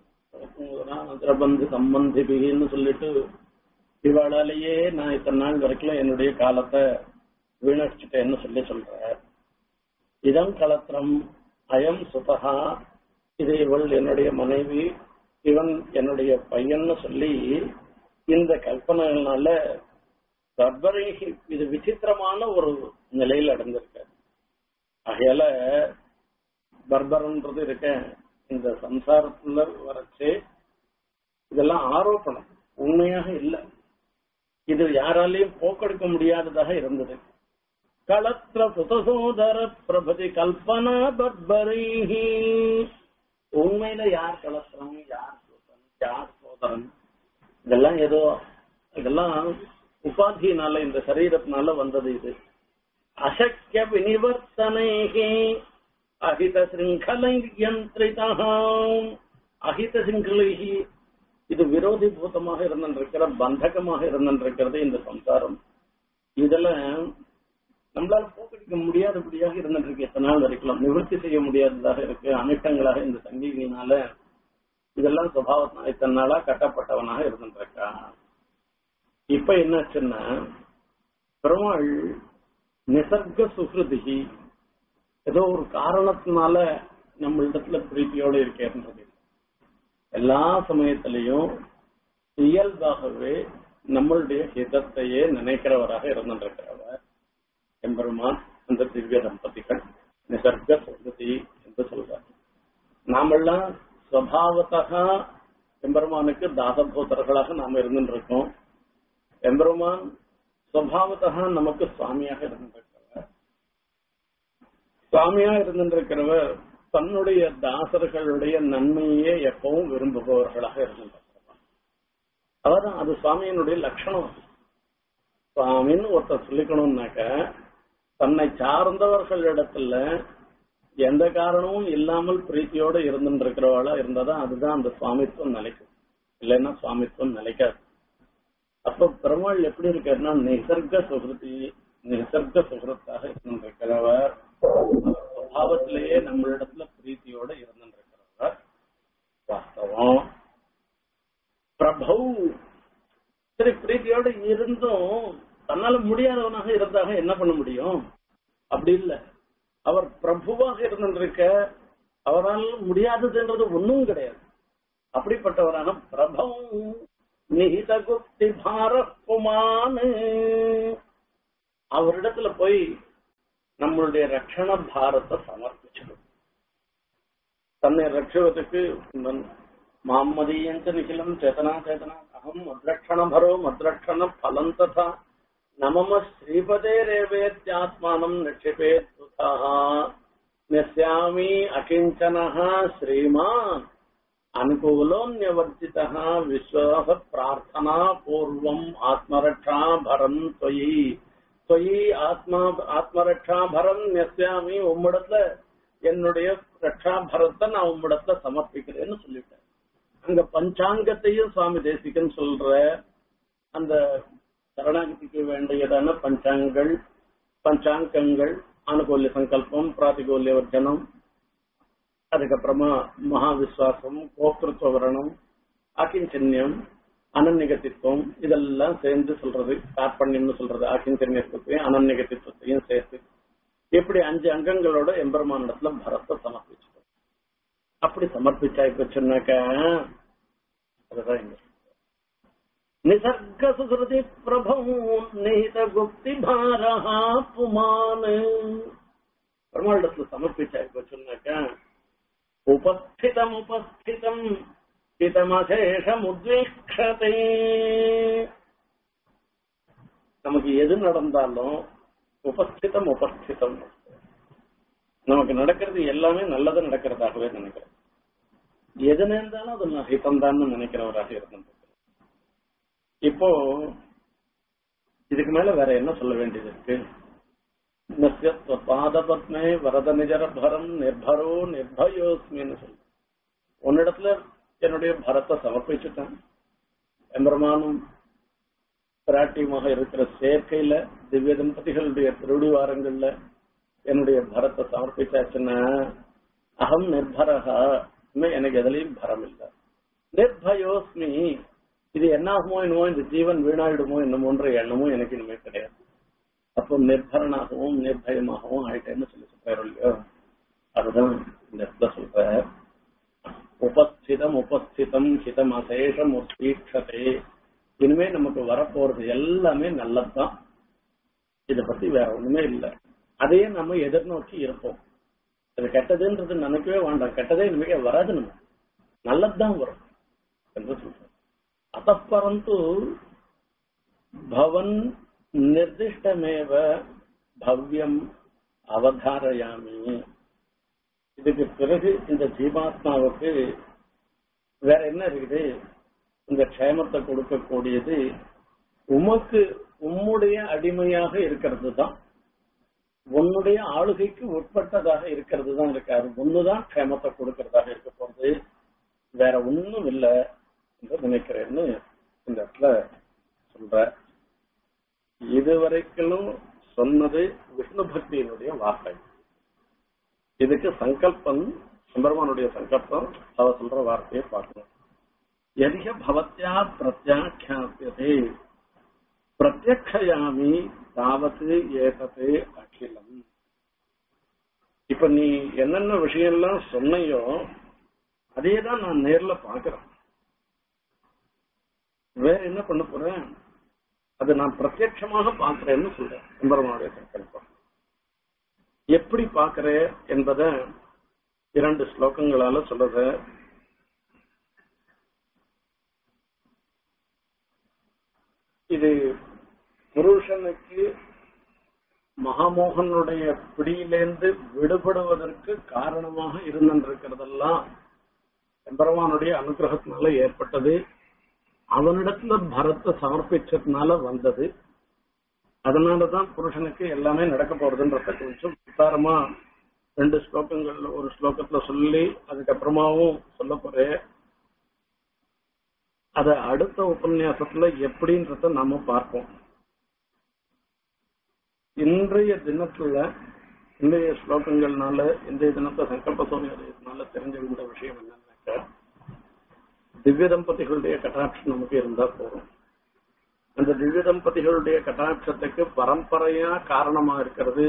திரபந்து சம்பந்திபின்னு சொல்லிட்டு இவாளாலேயே நான் இத்தனை நாள் வரைக்கும் என்னுடைய காலத்தை வீணடிச்சுட்டேன்னு சொல்லி சொல்ற இதம் களத்திரம் அயம் சுதகா இது இவள் என்னுடைய மனைவி இவன் என்னுடைய பையன்னு சொல்லி இந்த கல்பனைகள்னால கர்ப்பரை இது விசித்திரமான ஒரு நிலையில் அடைந்திருக்க ஆகையால பர்பரன்றது இருக்க இந்த சம்சாரத்துல வரைச்சு இதெல்லாம் ஆரோப்பணம் உண்மையாக இல்லை இது யாராலையும் போக்கெடுக்க முடியாததாக இருந்தது களத்திர சுதசோதர பிரபதி கல்பனா பர்பரைஹி உண்மையில யார் களத்திரம் யார் சூதன் யார் சோதரன் இதெல்லாம் ஏதோ இதெல்லாம் உபாதியினால இந்த சரீரத்தினால வந்தது இது அசக்கிய வினிவர்த்தனைகி அஹித சிங்கலை யந்திரிதாம் அஹித சிங்கலைகி இது விரோதி பூதமாக இருந்திருக்கிற பந்தகமாக இருந்திருக்கிறது இந்த சம்சாரம் இதுல நம்மளால போக்கடிக்க முடியாதபடியாக இருந்துட்டு எத்தனை நாள் வரைக்கும் நிவர்த்தி செய்ய முடியாததாக இருக்கு அனிஷ்டங்களாக இந்த சங்கீதியினால இதெல்லாம் சுபாவத்தினா இத்தனை நாளா கட்டப்பட்டவனாக இருந்துட்டு இப்ப என்னாச்சுன்னா பெருமாள் நிசர்க சுகிருதி ஏதோ ஒரு காரணத்தினால நம்ம இடத்துல பிரீத்தியோட இருக்கேன்றது எல்லா சமயத்திலையும் இயல்பாகவே நம்மளுடைய ஹிதத்தையே நினைக்கிறவராக இருந்திருக்கிறவர் எம்பெருமான் அந்த திவ்ய தம்பதிகள் நிசர்க சுகிருதி என்று சொல்றார் நாமெல்லாம் சுவாவத்தகா எம்பெருமானுக்கு தாசபூதர்களாக நாம இருந்துருக்கோம் எம்பெருமான் சுவாவத்தகா நமக்கு சுவாமியாக இருந்திருக்கிறவர் சுவாமியா இருந்திருக்கிறவர் தன்னுடைய தாசர்களுடைய நன்மையே எப்பவும் விரும்புபவர்களாக இருந்திருக்கிறார் அதான் அது சுவாமியினுடைய லட்சணம் சுவாமின்னு ஒருத்தர் சொல்லிக்கணும்னாக்க தன்னை சார்ந்தவர்களிடத்துல எந்த காரணமும் இல்லாமல் பிரீத்தியோட இருந்துருக்கிறவாளா இருந்தாதான் அதுதான் அந்த சுவாமித்துவம் நிலைக்கும் இல்லைன்னா சுவாமித்துவம் நிலைக்காது அப்ப பெருமாள் எப்படி இருக்காருன்னா நிசர்க சுகிருதி நிசர்க சுகிருத்தாக இருந்திருக்கிறவர் சுவாவத்திலேயே நம்மளிடத்துல பிரீத்தியோட இருந்திருக்கிறவர் வாஸ்தவம் பிரபு சரி பிரீத்தியோட இருந்தும் தன்னால முடியாதவனாக இருந்தாக என்ன பண்ண முடியும் அப்படி இல்ல அவர் பிரபுவாக இருந்திருக்க அவரால் முடியாததுன்றது ஒண்ணும் கிடையாது அப்படிப்பட்டவரான பிரபு நிகித குப்தி பாரப்புமானு அவரிடத்துல போய் நம்மளுடைய ரட்சண பாரத்தை சமர்ப்பிச்சிடும் தன்னை ரட்சுவதற்கு மாமதீயஞ்ச நிகிலம் சேதனா சேதனா அகம் மத்ரக்ஷண பரோ மத்ரக்ஷண பலம் ததா நமம ஸ்ரீபதே ரேவேத்யாத்மானம் நிக்ஷிபேத் சுதः நஸ்யாமி அகிஞ்சனः ஸ்ரீமான் अनुकूलोऽन्यवर्जितः विश्वास प्रार्थना पूर्वम् आत्मरक्षा भरम् त्वयि त्वयி ஆத்மா ஆத்மரட்சா பரம் நெஸ்யாமி உம்மிடத்துல என்னுடைய ரட்சா பரத்தை நான் உம்மிடத்துல சமர்ப்பிக்கிறேன்னு சொல்லிட்டேன் அங்க பஞ்சாங்கத்தையும் சுவாமி தேசிகன் சொல்ற அந்த சரணாகதிக்கு வேண்டியதான பஞ்சாங்கள் பஞ்சாங்கங்கள் அனுகூல்ய சங்கல்பம் பிராதிகூல்ய வர்ஜனம் அதுக்கப்புறமா மகாவிஸ்வாசம் கோக்கிருத்துவ வரணம் அகிஞ்சன்யம் அனநிகத்தித்துவம் இதெல்லாம் சேர்ந்து சொல்றது கார்பண்யம்னு சொல்றது அகிஞ்சன்யத்துவத்தையும் அனநிகத்தித்துவத்தையும் சேர்த்து இப்படி அஞ்சு அங்கங்களோட எம்பெருமானிடத்துல பரத்தை சமர்ப்பிச்சிட்டோம் அப்படி சமர்ப்பிச்சாய் சொன்னாக்க அதுதான் இங்க நிசர்க சுகிருதி பிரபு நிஹித குப்தி பாரஹா புமான் பெருமாளிடத்துல சமர்ப்பிச்சாய் சொன்னாக்க उपस्थितम् उपस्थितम् ஹிதமசேஷமுத்வீக்ஷதே நமக்கு எது நடந்தாலும் உபஸ்திதம் உபஸ்திதம் நமக்கு நடக்கிறது எல்லாமே நல்லது நடக்கிறதாகவே நினைக்கிறேன் எது நேர்ந்தாலும் அது நான் ஹிதம் நினைக்கிறவராக இருந்திருக்கிறேன் இப்போ இதுக்கு மேல வேற என்ன சொல்ல வேண்டியது இருக்கு பாதபத்மே வரத நிஜரபரம் நிர்பரோ நிர்பயோஸ்மின்னு சொல்லு உன்னிடத்துல என்னுடைய பரத்தை சமர்ப்பிச்சுட்டேன் எம்பெருமானும் பிராட்டியமாக இருக்கிற சேர்க்கையில திவ்ய தம்பதிகளுடைய திருடிவாரங்கள்ல என்னுடைய பரத்தை சமர்ப்பிச்சாச்சுன்னா அகம் நிர்பரகா இன்னும் எனக்கு எதுலையும் பரம் இல்லை நிர்பயோஸ்மி இது என்ன ஆகுமோ என்னமோ இந்த ஜீவன் வீணாயிடுமோ என்னமோன்ற எண்ணமும் எனக்கு இனிமே கிடையாது அப்போ நிர்பரனாகவும் நிர்பயமாகவும் ஆயிட்டேன்னு சொல்லி சொல்றாரு இல்லையோ அதுதான் இந்த இடத்துல சொல்ற உபஸ்திதம் உபஸ்திதம் ஹிதம் அசேஷம் உத்வீட்சதே இனிமே நமக்கு வரப்போறது எல்லாமே நல்லதுதான் இத பத்தி வேற ஒண்ணுமே இல்லை அதையே நம்ம எதிர்நோக்கி இருப்போம் அது கெட்டதுன்றது நினைக்கவே வேண்டாம் கெட்டதே இனிமே வராது நம்ம நல்லதுதான் வரும் என்று சொல்றோம் அத்தப்பரந்து பவன் நிர்திஷ்டமேவ பவ்யம் அவதாரயாமி இதுக்கு பிறகு இந்த ஜீவாத்மாவுக்கு வேற என்ன இருக்குது இந்த க்ஷேமத்தை கொடுக்கக்கூடியது உமக்கு உம்முடைய அடிமையாக இருக்கிறது தான் உன்னுடைய ஆளுகைக்கு உட்பட்டதாக இருக்கிறது தான் இருக்காரு ஒண்ணுதான் க்ஷேமத்தை கொடுக்கறதாக இருக்க போறது வேற ஒண்ணும் இல்லை என்று நினைக்கிறேன்னு இந்த இடத்துல சொல்ற இதுவரைக்கும் சொன்னது விஷ்ணு பக்தியினுடைய வார்த்தை இதுக்கு சங்கல்பம் சுந்தரமானுடைய சங்கல்பம் அவ சொல்ற வார்த்தையை பார்க்கணும் எதிக பவத்யா பிரத்யாக்கியாசியதே பிரத்யக்ஷயாமி தாவது ஏதது அகிலம் இப்ப நீ என்னென்ன விஷயம்லாம் சொன்னையோ அதே தான் நான் நேர்ல பாக்குறேன் வேற என்ன பண்ண போறேன் அது நான் பிரத்யட்சமாக பார்க்கிறேன்னு சொல்றேன் சுந்தரமானுடைய சங்கல்பம் எப்படி பார்க்கிற என்பத இரண்டு ஸ்லோகங்களால சொல்றத இது புருஷனுக்கு மகாமோகனுடைய பிடியிலேந்து விடுபடுவதற்கு காரணமாக இருந்திருக்கிறதெல்லாம் எம்பெருமானுடைய அனுகிரகத்தினால ஏற்பட்டது அவனிடத்துல பரத்தை சமர்ப்பிச்சதுனால வந்தது அதனாலதான் புருஷனுக்கு எல்லாமே நடக்க போறதுன்றத கொஞ்சம் விசாரமா ரெண்டு ஸ்லோகங்கள்ல ஒரு ஸ்லோகத்துல சொல்லி அதுக்கப்புறமாவும் சொல்ல போறேன் அத அடுத்த உபன்யாசத்துல எப்படின்றத நாம பார்ப்போம் இன்றைய தினத்துல இன்றைய ஸ்லோகங்கள்னால இன்றைய தினத்தை சங்கல்ப சோனியனால தெரிஞ்சுக்கின்ற விஷயம் என்னன்னாக்கா திவ்ய தம்பதிகளுடைய கட்டாட்சம் நமக்கு இருந்தா போதும் அந்த திவ்ய தம்பதிகளுடைய கட்டாட்சத்துக்கு பரம்பரையா காரணமா இருக்கிறது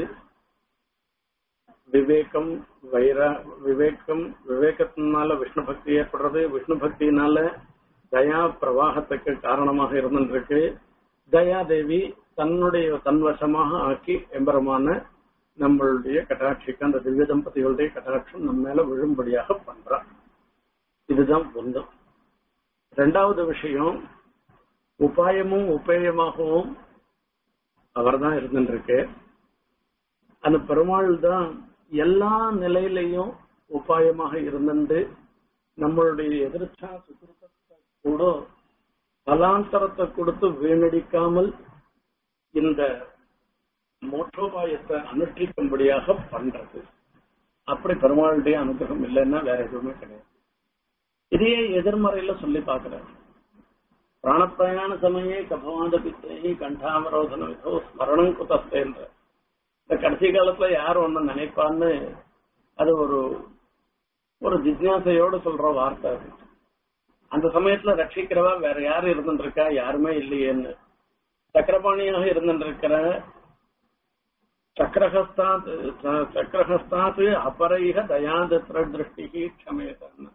விவேகம் வைர விவேகம் விவேகத்தினால விஷ்ணு பக்தி ஏற்படுறது விஷ்ணு பக்தியினால தயா பிரவாகத்துக்கு காரணமாக இருந்திருக்கு தயாதேவி தன்னுடைய தன்வசமாக ஆக்கி எம்பரமான நம்மளுடைய கட்டாட்சிக்கு அந்த திவ்ய தம்பதிகளுடைய கட்டாட்சம் நம்ம மேல விழும்படியாக பண்றான் இதுதான் ஒன்று ரெண்டாவது விஷயம் உபாயமும் உபேயமாகவும் அவர் தான் இருந்துருக்கு அந்த பெருமாள் தான் எல்லா நிலையிலையும் உபாயமாக இருந்துட்டு நம்மளுடைய எதிர்ச்சா சுகிருத்தத்தை கூட பலாந்தரத்தை கொடுத்து வீணடிக்காமல் இந்த மோட்டோபாயத்தை அனுஷ்டிக்கும்படியாக பண்றது அப்படி பெருமாளுடைய அனுகிரகம் இல்லைன்னா வேற எதுவுமே கிடையாது இதையே எதிர்மறையில சொல்லி பார்க்கிறேன் பிராணப்பிரயாண சமயே கபவாத பித்தை கண்டாமரோதன விதோ ஸ்மரணம் குதஸ்தேன்ற இந்த கடைசி காலத்துல யார் ஒண்ணு நினைப்பான்னு அது ஒரு ஒரு ஜிக்னாசையோட சொல்ற வார்த்தை அது அந்த சமயத்துல ரட்சிக்கிறவா வேற யாரு இருந்துருக்கா யாருமே இல்லையேன்னு சக்கரபாணியாக இருந்துருக்கிற சக்கரஹஸ்தாத் சக்கரஹஸ்தாத் அபரைக தயாதத்திர திருஷ்டி க்ஷமேதன்னு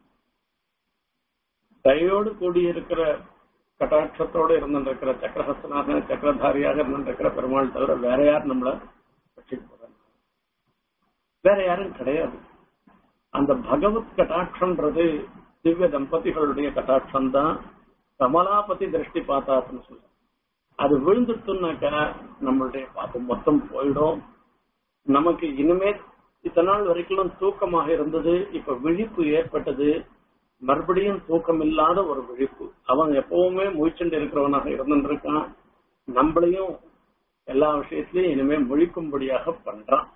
தயோடு கூடியிருக்கிற கட்டாட்சத்தோடு இருந்துருக்கிற சக்கரஹஸ்தனாக சக்கரதாரியாக இருந்துருக்கிற பெருமாள் தவிர வேற யார் நம்மள ரட்சிக்க போறாங்க வேற யாரும் கிடையாது அந்த பகவத் கட்டாட்சம்ன்றது திவ்ய தம்பதிகளுடைய கட்டாட்சம் தான் கமலாபதி திருஷ்டி பார்த்தாத்துன்னு சொல்ல அது விழுந்துட்டுனாக்கா நம்மளுடைய பாப்பம் மொத்தம் போயிடும் நமக்கு இனிமே இத்தனை நாள் வரைக்கும் தூக்கமாக இருந்தது இப்ப விழிப்பு ஏற்பட்டது மறுபடியும் தூக்கம் இல்லாத ஒரு விழிப்பு அவன் எப்பவுமே முயற்சிண்டு இருக்கிறவனாக இருந்துருக்கான் நம்மளையும் எல்லா விஷயத்திலையும் இனிமே முழிக்கும்படியாக பண்றான்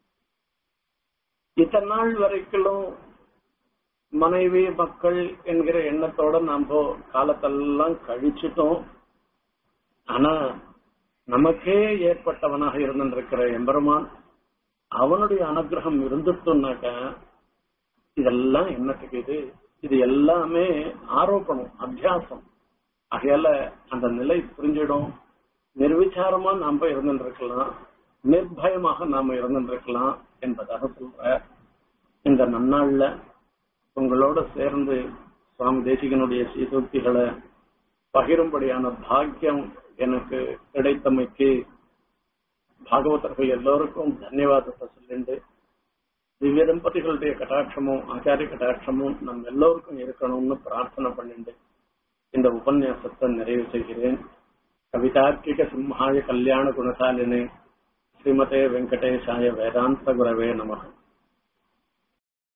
இத்தனை நாள் வரைக்கும் மனைவி மக்கள் என்கிற எண்ணத்தோட நாம காலத்தெல்லாம் கழிச்சிட்டோம் ஆனா நமக்கே ஏற்பட்டவனாக இருந்திருக்கிற எம்பெருமான் அவனுடைய அனுகிரகம் இருந்துட்டோம்னாக்க இதெல்லாம் என்னத்துக்கு இது இது எல்லாமே ஆரோப்பணம் அத்தியாசம் ஆகையால அந்த நிலை புரிஞ்சிடும் நிர்விச்சாரமா நாம இருந்துருக்கலாம் நிர்பயமாக நாம இருந்துருக்கலாம் என்பதாக சொல்ற இந்த நன்னாள்ல உங்களோட சேர்ந்து சுவாமி தேசிகனுடைய சீசூக்திகளை பகிரும்படியான பாக்கியம் எனக்கு கிடைத்தமைக்கு பாகவதர்கள் எல்லோருக்கும் தன்யவாதத்தை சொல்லிண்டு திவ்ய தம்பதிகளுடைய கட்டாட்சமும் ஆச்சாரிய கட்டாட்சமும் நம் எல்லோருக்கும் இருக்கணும்னு பிரார்த்தனை பண்ணிண்டு இந்த உபன்யாசத்தை நிறைவு செய்கிறேன் கவிதார்க்கிக சிம்ஹாய கல்யாண குணசாலினே ஸ்ரீமதே வெங்கடேஷாய வேதாந்த குரவே நமக